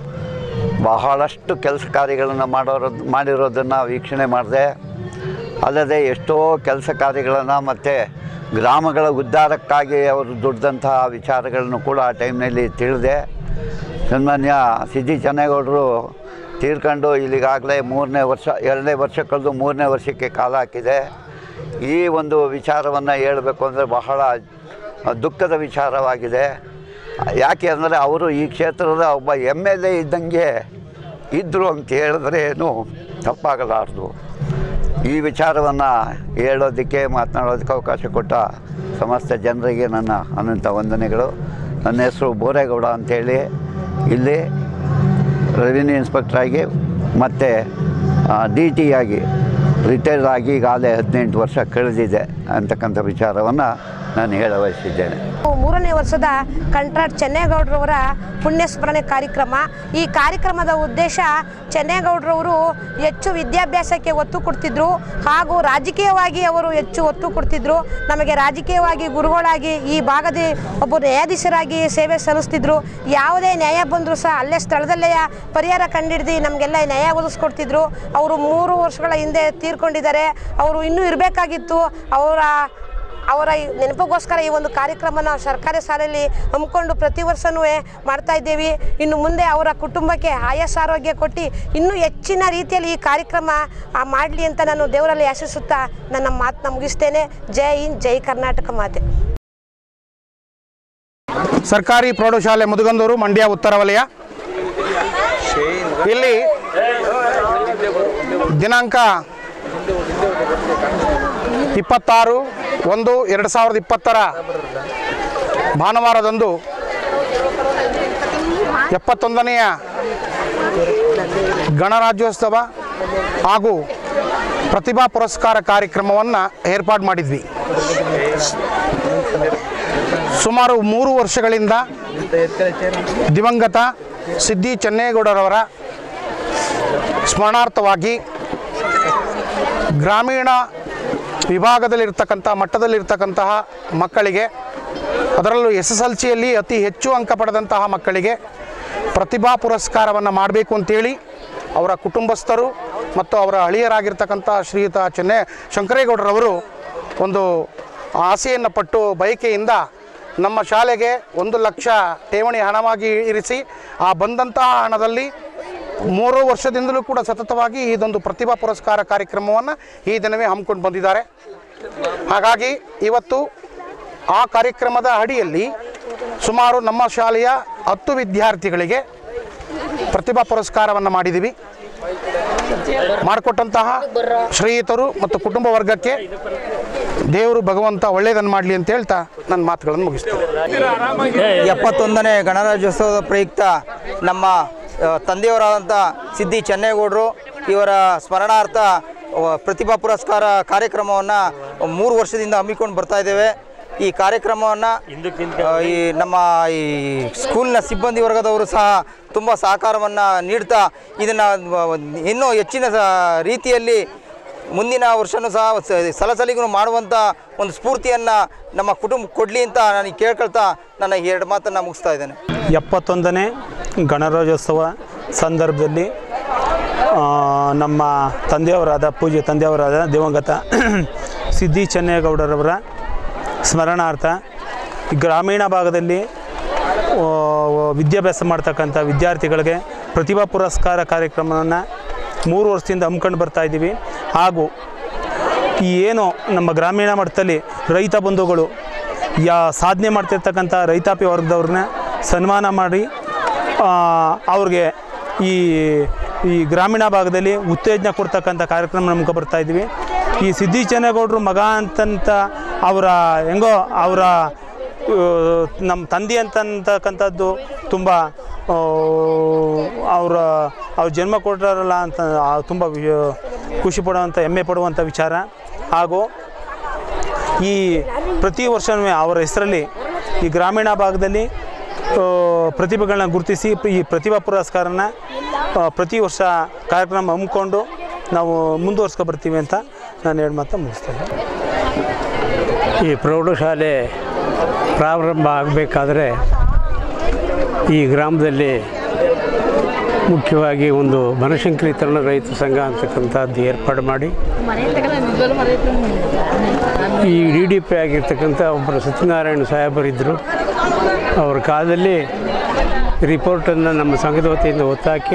ಬಹಳಷ್ಟು ಕೆಲಸ ಕಾರ್ಯಗಳನ್ನು ಮಾಡೋರು ಮಾಡಿರೋದನ್ನು ವೀಕ್ಷಣೆ ಮಾಡಿದೆ ಅಲ್ಲದೆ ಎಷ್ಟೋ ಕೆಲಸ ಕಾರ್ಯಗಳನ್ನು ಮತ್ತು ಗ್ರಾಮಗಳ ಉದ್ಧಾರಕ್ಕಾಗಿ ಅವರು ದುಡ್ದಂತಹ ವಿಚಾರಗಳನ್ನು ಕೂಡ ಆ ಟೈಮ್ನಲ್ಲಿ ತಿಳಿದೆ ಸನ್ಮಾನ್ಯ ಸಿದ್ದಿ ಚೆನ್ನೇಗೌಡರು ತೀರ್ಕೊಂಡು ಇಲ್ಲಿಗಾಗಲೇ ಮೂರನೇ ವರ್ಷ ಎರಡನೇ ವರ್ಷ ಕಳೆದು ಮೂರನೇ ವರ್ಷಕ್ಕೆ ಕಾಲ ಹಾಕಿದೆ ಈ ಒಂದು ವಿಚಾರವನ್ನು ಹೇಳಬೇಕು ಅಂದರೆ ಬಹಳ ದುಃಖದ ವಿಚಾರವಾಗಿದೆ ಯಾಕೆ ಅಂದರೆ ಅವರು ಈ ಕ್ಷೇತ್ರದ ಒಬ್ಬ ಎಮ್ ಎಲ್ ಎ ಇದ್ದಂಗೆ ಇದ್ದರು ಅಂತ ಹೇಳಿದ್ರೆ ಏನು ತಪ್ಪಾಗಲಾರ್ದು ಈ ವಿಚಾರವನ್ನು ಹೇಳೋದಕ್ಕೆ ಮಾತನಾಡೋದಕ್ಕೆ ಅವಕಾಶ ಕೊಟ್ಟ ಸಮಸ್ತ ಜನರಿಗೆ ನನ್ನ ಅನಂತ ವಂದನೆಗಳು ನನ್ನ ಹೆಸರು ಬೋರೇಗೌಡ ಅಂಥೇಳಿ ಇಲ್ಲಿ ರೆವಿನ್ಯೂ ಇನ್ಸ್ಪೆಕ್ಟ್ರಾಗಿ ಮತ್ತು ಡಿ ಟಿ ಆಗಿ ರಿಟೈರ್ಡ್ ಆಗಿ ಈಗಾಗಲೇ ಹದಿನೆಂಟು ವರ್ಷ ಕಳೆದಿದೆ ಅಂತಕ್ಕಂಥ ವಿಚಾರವನ್ನು ನಾನು ಹೇಳ ಬಯಸಿದ್ದೇನೆ ಮೂರನೇ ವರ್ಷದ ಕಂಟ್ರಾಟ್ ಚೆನ್ನೇಗೌಡರವರ ಪುಣ್ಯಸ್ಮರಣೆ ಕಾರ್ಯಕ್ರಮ ಈ ಕಾರ್ಯಕ್ರಮದ ಉದ್ದೇಶ ಚೆನ್ನೇಗೌಡರವರು ಹೆಚ್ಚು ವಿದ್ಯಾಭ್ಯಾಸಕ್ಕೆ ಒತ್ತು ಕೊಡ್ತಿದ್ರು ಹಾಗೂ ರಾಜಕೀಯವಾಗಿ ಅವರು ಹೆಚ್ಚು ಒತ್ತು ಕೊಡ್ತಿದ್ರು ನಮಗೆ ರಾಜಕೀಯವಾಗಿ ಗುರುಗಳಾಗಿ ಈ ಭಾಗದ ಒಬ್ಬ ನ್ಯಾಯಾಧೀಶರಾಗಿ ಸೇವೆ ಸಲ್ಲಿಸ್ತಿದ್ರು ಯಾವುದೇ ನ್ಯಾಯ ಬಂದರೂ ಸಹ ಅಲ್ಲೇ ಸ್ಥಳದಲ್ಲೇ ಪರಿಹಾರ ಕಂಡಿಡ್ದು ನಮಗೆಲ್ಲ ನ್ಯಾಯ ಒದಗಿಸ್ಕೊಡ್ತಿದ್ರು ಅವರು ಮೂರು ವರ್ಷಗಳ ಹಿಂದೆ ತೀರ್ಕೊಂಡಿದ್ದಾರೆ ಅವರು ಇನ್ನೂ ಇರಬೇಕಾಗಿತ್ತು ಅವರ ಅವರ ಈ ನೆನಪಿಗೋಸ್ಕರ ಈ ಒಂದು ಕಾರ್ಯಕ್ರಮನ ಸರ್ಕಾರಿ ಶಾಲೆಯಲ್ಲಿ ಹಮ್ಮಿಕೊಂಡು ಪ್ರತಿ ವರ್ಷವೂ ಮಾಡ್ತಾ ಇದ್ದೇವೆ ಇನ್ನು ಮುಂದೆ ಅವರ ಕುಟುಂಬಕ್ಕೆ ಆಯಸ್ ಆರೋಗ್ಯ ಕೊಟ್ಟು ಇನ್ನೂ ಹೆಚ್ಚಿನ ರೀತಿಯಲ್ಲಿ ಈ ಕಾರ್ಯಕ್ರಮ ಮಾಡಲಿ ಅಂತ ನಾನು ದೇವರಲ್ಲಿ ಆಶಿಸುತ್ತಾ ನನ್ನ ಮಾತನ್ನ ಮುಗಿಸ್ತೇನೆ ಜೈ ಹಿಂದ್ ಜೈ ಕರ್ನಾಟಕ ಮಾತೆ ಸರ್ಕಾರಿ ಪ್ರೌಢಶಾಲೆ ಮುದುಗಂದೂರು ಮಂಡ್ಯ ಉತ್ತರ ವಲಯ ಇಲ್ಲಿ ದಿನಾಂಕ ಇಪ್ಪತ್ತಾರು ಒಂದು ಎರಡು ಸಾವಿರದ ಇಪ್ಪತ್ತರ ಭಾನುವಾರದಂದು ಎಪ್ಪತ್ತೊಂದನೆಯ ಗಣರಾಜ್ಯೋತ್ಸವ ಹಾಗೂ ಪ್ರತಿಭಾ ಪುರಸ್ಕಾರ ಕಾರ್ಯಕ್ರಮವನ್ನು ಏರ್ಪಾಡು ಮಾಡಿದ್ವಿ ಸುಮಾರು ಮೂರು ವರ್ಷಗಳಿಂದ ದಿವಂಗತ ಸಿದ್ದಿ ಚೆನ್ನೇಗೌಡರವರ ಸ್ಮರಣಾರ್ಥವಾಗಿ ಗ್ರಾಮೀಣ ವಿಭಾಗದಲ್ಲಿರ್ತಕ್ಕಂಥ ಮಟ್ಟದಲ್ಲಿರ್ತಕ್ಕಂತಹ ಮಕ್ಕಳಿಗೆ ಅದರಲ್ಲೂ ಎಸ್ ಎಸ್ ಎಲ್ ಸಿಯಲ್ಲಿ ಅತಿ ಹೆಚ್ಚು ಅಂಕ ಪಡೆದಂತಹ ಮಕ್ಕಳಿಗೆ ಪ್ರತಿಭಾ ಪುರಸ್ಕಾರವನ್ನು ಮಾಡಬೇಕು ಅಂತೇಳಿ ಅವರ ಕುಟುಂಬಸ್ಥರು ಮತ್ತು ಅವರ ಹಳಿಯರಾಗಿರ್ತಕ್ಕಂಥ ಶ್ರೀಯುತ ಚೆನ್ನೆ ಶಂಕರೇಗೌಡರವರು ಒಂದು ಆಸೆಯನ್ನು ಪಟ್ಟು ಬಯಕೆಯಿಂದ ನಮ್ಮ ಶಾಲೆಗೆ ಒಂದು ಲಕ್ಷ ಠೇವಣಿ ಹಣವಾಗಿ ಇರಿಸಿ ಆ ಬಂದಂತಹ ಹಣದಲ್ಲಿ ಮೂರು ವರ್ಷದಿಂದಲೂ ಕೂಡ ಸತತವಾಗಿ ಇದೊಂದು ಪ್ರತಿಭಾ ಪುರಸ್ಕಾರ ಕಾರ್ಯಕ್ರಮವನ್ನು ಈ ದಿನವೇ ಹಮ್ಮಿಕೊಂಡು ಬಂದಿದ್ದಾರೆ ಹಾಗಾಗಿ ಇವತ್ತು ಆ ಕಾರ್ಯಕ್ರಮದ ಅಡಿಯಲ್ಲಿ ಸುಮಾರು ನಮ್ಮ ಶಾಲೆಯ ಹತ್ತು ವಿದ್ಯಾರ್ಥಿಗಳಿಗೆ ಪ್ರತಿಭಾ ಪುರಸ್ಕಾರವನ್ನು ಮಾಡಿದ್ದೀವಿ ಮಾಡಿಕೊಟ್ಟಂತಹ ಶ್ರೇಯಿತರು ಮತ್ತು ಕುಟುಂಬ ವರ್ಗಕ್ಕೆ ದೇವರು ಭಗವಂತ ಒಳ್ಳೆಯದನ್ನು ಮಾಡಲಿ ಅಂತ ಹೇಳ್ತಾ ನನ್ನ ಮಾತುಗಳನ್ನು ಮುಗಿಸ್ತೇನೆ ಎಪ್ಪತ್ತೊಂದನೇ ಗಣರಾಜ್ಯೋತ್ಸವದ ಪ್ರಯುಕ್ತ ನಮ್ಮ ಆ, ತಂದೆಯವರಾದಂಥ ಸಿದ್ದಿ ಚೆನ್ನೇಗೌಡರು ಇವರ ಸ್ಮರಣಾರ್ಥ ಆ, ಪ್ರತಿಭಾ ಪುರಸ್ಕಾರ ಕಾರ್ಯಕ್ರಮವನ್ನು ಮೂರು ವರ್ಷದಿಂದ ಹಮ್ಮಿಕೊಂಡು ಬರ್ತಾ ಇದ್ದೇವೆ ಈ ಕಾರ್ಯಕ್ರಮವನ್ನು ಈ ನಮ್ಮ ಈ ಸ್ಕೂಲ್ನ ಸಿಬ್ಬಂದಿ ವರ್ಗದವರು ಸಹ ತುಂಬ ಸಹಕಾರವನ್ನು ನೀಡ್ತಾ ಇದನ್ನು ಇನ್ನೂ ಹೆಚ್ಚಿನ ಸ- ರೀತಿಯಲ್ಲಿ ಮುಂದಿನ ವರ್ಷವೂ ಸಹ ಸ- ಸಲಸಲಿಗೂ ಮಾಡುವಂಥ ಒಂದು ಸ್ಫೂರ್ತಿಯನ್ನು ನಮ್ಮ ಕುಟುಂಬ ಕೊಡಲಿ ಅಂತ ನಾನು ಕೇಳ್ಕೊಳ್ತಾ ನನ್ನ ಈ ಎರಡು ಮಾತನ್ನು ಮುಗಿಸ್ತಾ ಇದ್ದೇನೆ ಎಪ್ಪತ್ತೊಂದನೇ ಗಣರಾಜ್ಯೋತ್ಸವ ಸಂದರ್ಭದಲ್ಲಿ ಆ, ನಮ್ಮ ತಂದೆಯವರಾದ ಪೂಜ್ಯ ತಂದೆಯವರಾದ ದಿವಂಗತ ಸಿದ್ದಿ ಚೆನ್ನೇಗೌಡರವರ ಸ್ಮರಣಾರ್ಥ ಗ್ರಾಮೀಣ ಭಾಗದಲ್ಲಿ ಆ, ವಿದ್ಯಾಭ್ಯಾಸ ಮಾಡ್ತಕ್ಕಂಥ ವಿದ್ಯಾರ್ಥಿಗಳಿಗೆ ಪ್ರತಿಭಾ ಪುರಸ್ಕಾರ ಕಾರ್ಯಕ್ರಮವನ್ನು ಮೂರು ವರ್ಷದಿಂದ ಹಮ್ಮಿಕೊಂಡು ಬರ್ತಾ ಇದ್ದೀವಿ ಹಾಗೂ ಈ ಏನು ನಮ್ಮ ಗ್ರಾಮೀಣ ಮಟ್ಟದಲ್ಲಿ ರೈತ ಬಂಧುಗಳು ಯಾ ಸಾಧನೆ ಮಾಡ್ತಿರ್ತಕ್ಕಂಥ ರೈತಾಪಿ ವರ್ಗದವ್ರನ್ನ ಸನ್ಮಾನ ಮಾಡಿ ಆ, ಅವ್ರಿಗೆ ಈ ಈ ಗ್ರಾಮೀಣ ಭಾಗದಲ್ಲಿ ಉತ್ತೇಜನ ಕೊಡ್ತಕ್ಕಂಥ ಕಾರ್ಯಕ್ರಮ ನಮ್ಗೆ ಬರ್ತಾ ಇದ್ವಿ ಈ ಸಿದ್ದಿ ಚೆನ್ನೇಗೌಡರು ಮಗ ಅಂತಂತ ಅವರ ಹೆಂಗೋ ಅವರ ನಮ್ಮ ತಂದೆ ಅಂತಕ್ಕಂಥದ್ದು ತುಂಬ ಅವರ ಅವ್ರ ಜನ್ಮ ಕೊಟ್ಟಾರಲ್ಲ ಅಂತ ತುಂಬ ಖುಷಿ ಪಡುವಂಥ ಹೆಮ್ಮೆ ಪಡುವಂಥ ವಿಚಾರ ಹಾಗೂ ಈ ಪ್ರತಿ ವರ್ಷವೂ ಅವರ ಹೆಸರಲ್ಲಿ ಈ ಗ್ರಾಮೀಣ ಭಾಗದಲ್ಲಿ ಆ, ಪ್ರತಿಭೆಗಳನ್ನ ಗುರುತಿಸಿ ಈ ಪ್ರತಿಭಾ ಪುರಸ್ಕಾರನ ಆ, ಪ್ರತಿ ವರ್ಷ ಕಾರ್ಯಕ್ರಮ ಹಮ್ಮಿಕೊಂಡು ನಾವು ಮುಂದುವರ್ಸ್ಕೊ ಬರ್ತೀವಿ ಅಂತ ನಾನು ಎರಡು ಮಾತು ಮುಗಿಸ್ತೇನೆ ಈ ಪ್ರೌಢಶಾಲೆ ಪ್ರಾರಂಭ ಆಗಬೇಕಾದ್ರೆ ಈ ಗ್ರಾಮದಲ್ಲಿ ಮುಖ್ಯವಾಗಿ ಒಂದು ಬನಶಂಕರಿ ತರುಣ ರೈತ ಸಂಘ ಅಂತಕ್ಕಂಥದ್ದು ಏರ್ಪಾಡು ಮಾಡಿ ಈ ಡಿ ಡಿ ಪಿ ಆಗಿರ್ತಕ್ಕಂಥ ಒಬ್ಬರು ಸತ್ಯನಾರಾಯಣ ಸಾಹೇಬರಿದ್ದರು ಅವರ ಕಾಲದಲ್ಲಿ ರಿಪೋರ್ಟನ್ನು ನಮ್ಮ ಸಂಘದ ವತಿಯಿಂದ ಒತ್ತಾಕಿ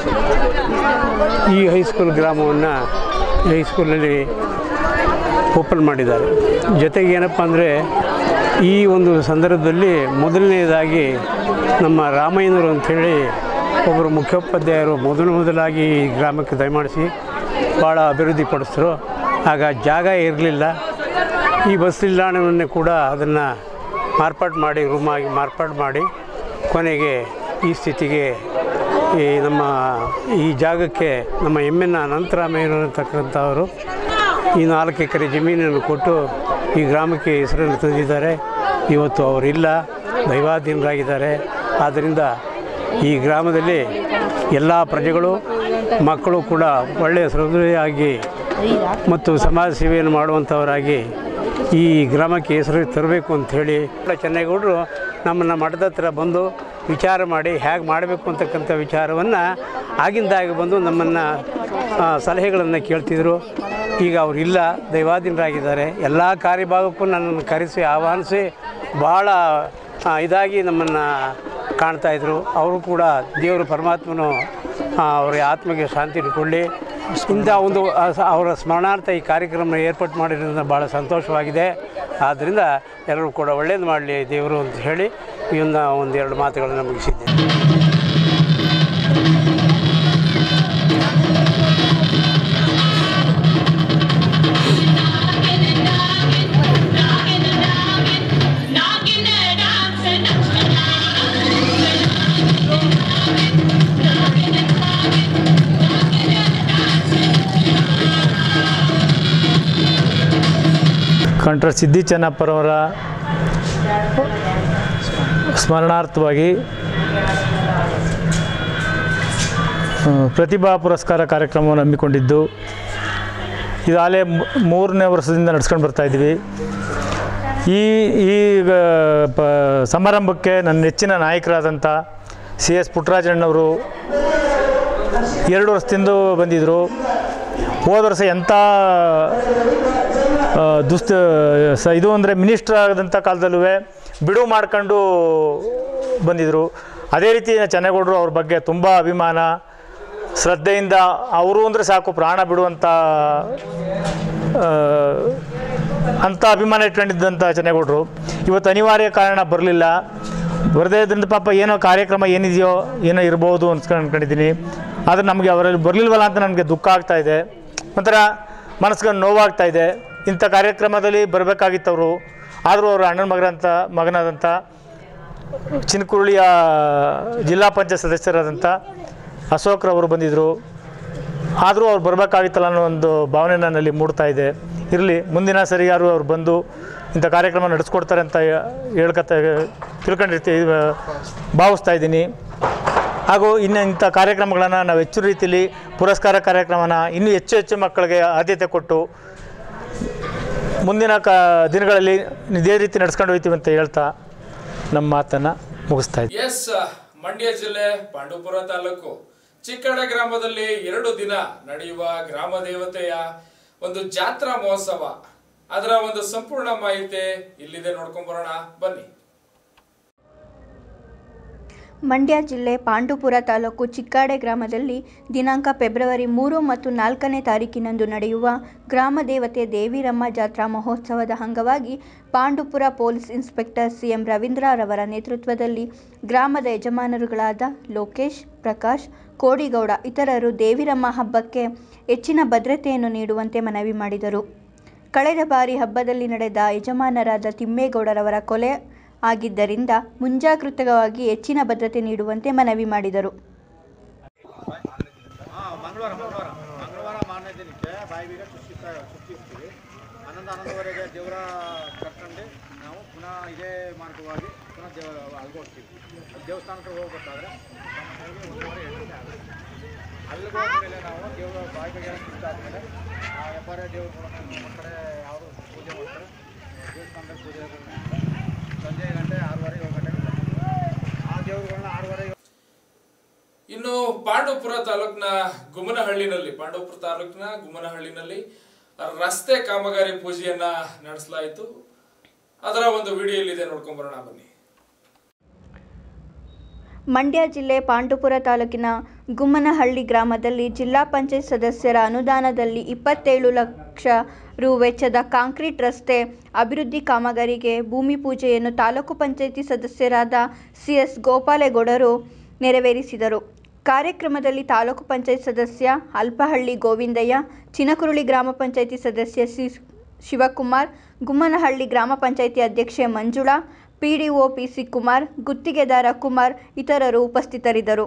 ಈ ಹೈಸ್ಕೂಲ್ ಗ್ರಾಮವನ್ನು ಹೈಸ್ಕೂಲಲ್ಲಿ ಓಪನ್ ಮಾಡಿದ್ದಾರೆ ಜೊತೆಗೆ ಏನಪ್ಪ ಅಂದರೆ ಈ ಒಂದು ಸಂದರ್ಭದಲ್ಲಿ ಮೊದಲನೇದಾಗಿ ನಮ್ಮ ರಾಮಯ್ಯನವರು ಅಂಥೇಳಿ ಒಬ್ಬರು ಮುಖ್ಯೋಪಾಧ್ಯಾಯರು ಮೊದಲು ಮೊದಲಾಗಿ ಈ ಗ್ರಾಮಕ್ಕೆ ದಯಮಾಡಿಸಿ ಭಾಳ ಅಭಿವೃದ್ಧಿ ಪಡಿಸಿದ್ರು ಆಗ ಜಾಗ ಇರಲಿಲ್ಲ ಈ ಬಸ್ ನಿಲ್ದಾಣವನ್ನು ಕೂಡ ಅದನ್ನು ಮಾರ್ಪಾಡು ಮಾಡಿ ರೂಮಾಗಿ ಮಾರ್ಪಾಡು ಮಾಡಿ ಕೊನೆಗೆ ಈ ಸ್ಥಿತಿಗೆ ಈ ನಮ್ಮ ಈ ಜಾಗಕ್ಕೆ ನಮ್ಮ ಎಮ್ಮೆನ ಅನಂತರಾಮಯ್ಯನವರು ಅಂತಕ್ಕಂಥವರು ಈ ನಾಲ್ಕು ಎಕರೆ ಜಮೀನನ್ನು ಕೊಟ್ಟು ಈ ಗ್ರಾಮಕ್ಕೆ ಹೆಸರನ್ನು ತಂದಿದ್ದಾರೆ ಇವತ್ತು ಅವರಿಲ್ಲ ದೈವಾಧೀನರಾಗಿದ್ದಾರೆ ಆದ್ದರಿಂದ ಈ ಗ್ರಾಮದಲ್ಲಿ ಎಲ್ಲ ಪ್ರಜೆಗಳು ಮಕ್ಕಳು ಕೂಡ ಒಳ್ಳೆಯ ಸೃದಯಾಗಿ ಮತ್ತು ಸಮಾಜ ಸೇವೆಯನ್ನು ಮಾಡುವಂಥವರಾಗಿ ಈ ಗ್ರಾಮಕ್ಕೆ ಹೆಸರು ತರಬೇಕು ಅಂಥೇಳಿ ಚೆನ್ನೈಗೌಡರು ನಮ್ಮನ್ನು ಮಠದ ಹತ್ರ ಬಂದು ವಿಚಾರ ಮಾಡಿ ಹೇಗೆ ಮಾಡಬೇಕು ಅಂತಕ್ಕಂಥ ವಿಚಾರವನ್ನು ಆಗಿಂದಾಗಿ ಬಂದು ನಮ್ಮನ್ನು ಸಲಹೆಗಳನ್ನು ಕೇಳ್ತಿದ್ರು ಈಗ ಅವರಿಲ್ಲ ದೈವಾಧೀನರಾಗಿದ್ದಾರೆ ಎಲ್ಲ ಕಾರ್ಯಭಾಗಕ್ಕೂ ನನ್ನನ್ನು ಕರೆಸಿ ಆಹ್ವಾನಿಸಿ ಭಾಳ ಆ, ಇದಾಗಿ ನಮ್ಮನ್ನು ಕಾಣ್ತಾಯಿದ್ರು ಅವರು ಕೂಡ ದೇವರು ಪರಮಾತ್ಮನು ಆ, ಅವರ ಆತ್ಮಗೆ ಶಾಂತಿ ಕೊಡಲಿ ಇಂಥ ಒಂದು ಆ, ಸ- ಅವರ ಸ್ಮರಣಾರ್ಥ ಈ ಕಾರ್ಯಕ್ರಮ ಏರ್ಪಾಟ್ ಮಾಡಿರೋದ್ರಿಂದ ಭಾಳ ಸಂತೋಷವಾಗಿದೆ ಆದ್ದರಿಂದ ಎಲ್ಲರೂ ಕೂಡ ಒಳ್ಳೇದು ಮಾಡಲಿ ದೇವರು ಅಂತ ಹೇಳಿ ಇವನ್ನ ಒಂದೆರಡು ಮಾತುಗಳನ್ನು ಮುಗಿಸಿದ್ದೇನೆ ಕಂಟ್ರ ಸಿದ್ದಿ ಚೆನ್ನಪ್ಪರವರ ಸ್ಮರಣಾರ್ಥವಾಗಿ ಆ, ಪ್ರತಿಭಾ ಪುರಸ್ಕಾರ ಕಾರ್ಯಕ್ರಮವನ್ನು ಹಮ್ಮಿಕೊಂಡಿದ್ದು ಇದಾಗಲೇ ಮೂರನೇ ವರ್ಷದಿಂದ ನಡ್ಸ್ಕೊಂಡು ಬರ್ತಾ ಇದ್ವಿ ಈ ಈ ಆ, ಪ ಸಮಾರಂಭಕ್ಕೆ ನನ್ನ ನೆಚ್ಚಿನ ನಾಯಕರಾದಂಥ ಸಿ ಎಸ್ ಪುಟ್ಟರಾಜಣ್ಣವರು ಎರಡು ವರ್ಷದಿಂದ ಬಂದಿದ್ದರು ಹೋದ ವರ್ಷ ಎಂಥ ಆ, ದುಸ್ತ ಸ ಇದು ಅಂದರೆ ಮಿನಿಸ್ಟರ್ ಆದಂಥ ಕಾಲದಲ್ಲೂ ಬಿಡುವು ಮಾಡ್ಕೊಂಡು ಬಂದಿದ್ದರು ಅದೇ ರೀತಿ ಚೆನ್ನಗೌಡರು ಅವ್ರ ಬಗ್ಗೆ ತುಂಬ ಅಭಿಮಾನ ಶ್ರದ್ಧೆಯಿಂದ ಅವರು ಅಂದರೆ ಸಾಕು ಪ್ರಾಣ ಬಿಡುವಂಥ ಆ, ಅಂಥ ಅಭಿಮಾನ ಇಟ್ಕೊಂಡಿದ್ದಂಥ ಚೆನ್ನಗೌಡರು ಇವತ್ತು ಅನಿವಾರ್ಯ ಕಾರಣ ಬರಲಿಲ್ಲ ಬರದೇ ಇದ್ರಿಂದ ಪಾಪ ಏನೋ ಕಾರ್ಯಕ್ರಮ ಏನಿದೆಯೋ ಏನೋ ಇರ್ಬೋದು ಅನ್ಸ್ಕೊಂಡು ಅನ್ಕೊಂಡಿದ್ದೀನಿ ಆದರೆ ನಮಗೆ ಅವರಲ್ಲಿ ಬರಲಿಲ್ವಲ್ಲ ಅಂತ ನನಗೆ ದುಃಖ ಆಗ್ತಾ ಇದೆ ಒಂಥರ ಮನಸ್ಸಿಗೆ ನೋವಾಗ್ತಾ ಇದೆ ಇಂಥ ಕಾರ್ಯಕ್ರಮದಲ್ಲಿ ಬರಬೇಕಾಗಿತ್ತವರು ಆದರೂ ಅವರು ಅಣ್ಣನ ಮಗನಂತ ಮಗನಾದಂಥ ಚಿನ್ಕುರುಳಿಯ ಜಿಲ್ಲಾ ಪಂಚಾಯತ್ ಸದಸ್ಯರಾದಂಥ ಅಶೋಕ್ರವರು ಬಂದಿದ್ದರು ಆದರೂ ಅವ್ರು ಬರಬೇಕಾಗಿತ್ತಲ್ಲ ಅನ್ನೋ ಒಂದು ಭಾವನೆ ನನ್ನಲ್ಲಿ ಮೂಡ್ತಾ ಇದೆ ಇರಲಿ ಮುಂದಿನ ಸರಿ ಯಾರು ಅವ್ರು ಬಂದು ಇಂಥ ಕಾರ್ಯಕ್ರಮ ನಡೆಸ್ಕೊಡ್ತಾರೆ ಅಂತ ಹೇಳ್ಕತ್ತ ತಿಳ್ಕೊಂಡಿರ್ತೀವಿ ಭಾವಿಸ್ತಾ ಇದ್ದೀನಿ ಹಾಗೂ ಇನ್ನು ಇಂಥ ಕಾರ್ಯಕ್ರಮಗಳನ್ನು ನಾವು ಹೆಚ್ಚು ರೀತಿಯಲ್ಲಿ ಪುರಸ್ಕಾರ ಕಾರ್ಯಕ್ರಮನ ಇನ್ನೂ ಹೆಚ್ಚು ಹೆಚ್ಚು ಮಕ್ಕಳಿಗೆ ಆದ್ಯತೆ ಕೊಟ್ಟು ಮುಂದಿನ ಕ ದಿನಗಳಲ್ಲಿ ಇದೇ ರೀತಿ ನಡ್ಸ್ಕೊಂಡು ಹೋಗ್ತೀವಿ ಅಂತ ಹೇಳ್ತಾ ನಮ್ಮ ಮಾತನ್ನು ಮುಗಿಸ್ತಾ ಇದ್ದೀನಿ ಎಸ್ ಮಂಡ್ಯ ಜಿಲ್ಲೆ ಪಾಂಡವಪುರ ತಾಲೂಕು ಚಿಕ್ಕಡ ಗ್ರಾಮದಲ್ಲಿ ಎರಡು ದಿನ ನಡೆಯುವ ಗ್ರಾಮ ದೇವತೆಯ ಒಂದು ಜಾತ್ರಾ ಮಹೋತ್ಸವ ಅದರ ಒಂದು ಸಂಪೂರ್ಣ ಮಾಹಿತಿ ಇಲ್ಲಿದೆ ನೋಡ್ಕೊಂಡ್ ಬರೋಣ ಬನ್ನಿ ಮಂಡ್ಯ ಜಿಲ್ಲೆ ಪಾಂಡುಪುರ ತಾಲೂಕು ಚಿಕ್ಕಾಡೆ ಗ್ರಾಮದಲ್ಲಿ ದಿನಾಂಕ ಫೆಬ್ರವರಿ ಮೂರು ಮತ್ತು ನಾಲ್ಕನೇ ತಾರೀಕಿನಂದು ನಡೆಯುವ ಗ್ರಾಮ ದೇವತೆ ದೇವಿರಮ್ಮ ಜಾತ್ರಾ ಮಹೋತ್ಸವದ ಅಂಗವಾಗಿ ಪಾಂಡುಪುರ ಪೊಲೀಸ್ ಇನ್ಸ್ಪೆಕ್ಟರ್ ಸಿಎಂ ರವೀಂದ್ರರವರ ನೇತೃತ್ವದಲ್ಲಿ ಗ್ರಾಮದ ಯಜಮಾನರುಗಳಾದ ಲೋಕೇಶ್ ಪ್ರಕಾಶ್ ಕೋಡಿಗೌಡ ಇತರರು ದೇವಿರಮ್ಮ ಹಬ್ಬಕ್ಕೆ ಹೆಚ್ಚಿನ ಭದ್ರತೆಯನ್ನು ನೀಡುವಂತೆ ಮನವಿ ಮಾಡಿದರು ಕಳೆದ ಬಾರಿ ಹಬ್ಬದಲ್ಲಿ ನಡೆದ ಯಜಮಾನರಾದ ತಿಮ್ಮೇಗೌಡರವರ ಕೊಲೆ ಆಗಿದ್ದರಿಂದ ಮುಂಜಾಗೃತವಾಗಿ ಹೆಚ್ಚಿನ ಭದ್ರತೆ ನೀಡುವಂತೆ ಮನವಿ ಮಾಡಿದರು ಮಂಗಳವಾರ ಮಂಗಳವಾರ ಮಂಗಳವಾರ ಮಾರನೇ ದಿನಕ್ಕೆ ಬಾಯಿ ಬೀಗ ಚುಚ್ಚಿ ಚುಚ್ಚಿರ್ತೀವಿ ಹನ್ನೊಂದು ಹನ್ನೊಂದುವರೆಗೆ ದೇವರ ಕರ್ಕೊಂಡು ನಾವು ಪುನಃ ಇದೇ ಮಾರ್ಗವಾಗಿ ಪುನಃ ದೇವ ಅಲ್ಲಿಗೆ ಹೋಗ್ತೀವಿ ಅಲ್ಲಿ ದೇವಸ್ಥಾನಕ್ಕೆ ಹೋಗ್ಬೇಕಾದ್ರೆ ಸಾಮಾನ್ಯವಾಗಿ ಒಂದೂವರೆ ಎರಡು ಗಂಟೆ ಆಗುತ್ತೆ ಅಲ್ಲಿಗೆ ಹೋದ್ಮೇಲೆ ನಾವು ದೇವರ ಬಾಯಿ ಬೀಗ ಚುಚ್ಚಾದ್ಮೇಲೆ ಆ ವ್ಯಾಪಾರ ದೇವ್ರುಗಳನ್ನ ನಮ್ಮ ಕಡೆ ಯಾರು ಪೂಜೆ ಮಾಡ್ತಾರೆ ದೇವಸ್ಥಾನದಲ್ಲಿ ಪೂಜೆ ಸಂಜೆ ಗಂಟೆ ಆರೂವರೆ ಏಳು ಗಂಟೆ ಆ ದೇವ್ರುಗಳನ್ನ ಆರೂವರೆ ಇನ್ನು ಪಾಂಡವಪುರ ತಾಲೂಕಿನ ಗುಮ್ಮನಹಳ್ಳಿನಲ್ಲಿ ಪಾಂಡವಪುರ ತಾಲೂಕಿನ ಗುಮ್ಮನಹಳ್ಳಿನಲ್ಲಿ ರಸ್ತೆ ಕಾಮಗಾರಿ ಪೂಜೆಯನ್ನ ನಡೆಸಲಾಯಿತು ಅದರ ಒಂದು ವಿಡಿಯೋ ಇಲ್ಲಿದೆ ನೋಡ್ಕೊಂಡ್ ಬರೋಣ ಬನ್ನಿ ಮಂಡ್ಯ ಜಿಲ್ಲೆ ಪಾಂಡುಪುರ ತಾಲೂಕಿನ ಗುಮ್ಮನಹಳ್ಳಿ ಗ್ರಾಮದಲ್ಲಿ ಜಿಲ್ಲಾ ಪಂಚಾಯತ್ ಸದಸ್ಯರ ಅನುದಾನದಲ್ಲಿ ಇಪ್ಪತ್ತೇಳು ಲಕ್ಷ ರು ವೆಚ್ಚದ ಕಾಂಕ್ರೀಟ್ ರಸ್ತೆ ಅಭಿವೃದ್ಧಿ ಕಾಮಗಾರಿಗೆ ಭೂಮಿ ಪೂಜೆಯನ್ನು ತಾಲೂಕು ಪಂಚಾಯಿತಿ ಸದಸ್ಯರಾದ ಸಿ ಎಸ್ ಗೋಪಾಲೇಗೌಡರು ನೆರವೇರಿಸಿದರು ಕಾರ್ಯಕ್ರಮದಲ್ಲಿ ತಾಲೂಕು ಪಂಚಾಯತ್ ಸದಸ್ಯ ಅಲ್ಪಹಳ್ಳಿ ಗೋವಿಂದಯ್ಯ ಚಿನಕುರುಳಿ ಗ್ರಾಮ ಪಂಚಾಯಿತಿ ಸದಸ್ಯ ಸಿ ಶಿವಕುಮಾರ್ ಗುಮ್ಮನಹಳ್ಳಿ ಗ್ರಾಮ ಪಂಚಾಯಿತಿ ಅಧ್ಯಕ್ಷೆ ಮಂಜುಳಾ ಪಿಡಿಒ ಪಿಸಿ ಕುಮಾರ್ ಗುತ್ತಿಗೆದಾರ ಕುಮಾರ್ ಇತರರು ಉಪಸ್ಥಿತರಿದ್ದರು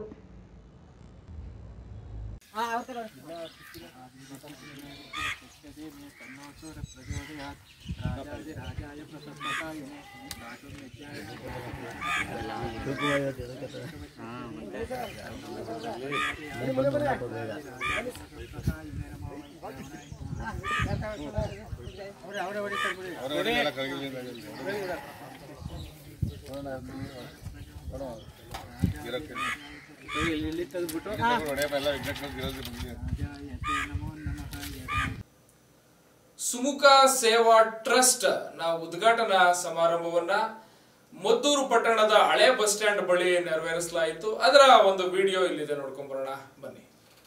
ಸುಮುಖ ಸೇವಾ ಟ್ರಸ್ಟ್ ನ ಉದ್ಘಾಟನಾ ಸಮಾರಂಭವನ್ನ ಮದ್ದೂರು ಪಟ್ಟಣದ ಹಳೆ ಬಸ್ ಸ್ಟ್ಯಾಂಡ್ ಬಳಿ ನೆರವೇರಿಸಲಾಯಿತು ಅದರ ಒಂದು ವಿಡಿಯೋ ಇಲ್ಲಿದೆ ನೋಡ್ಕೊಂಡ್ ಬರೋಣ ಬನ್ನಿ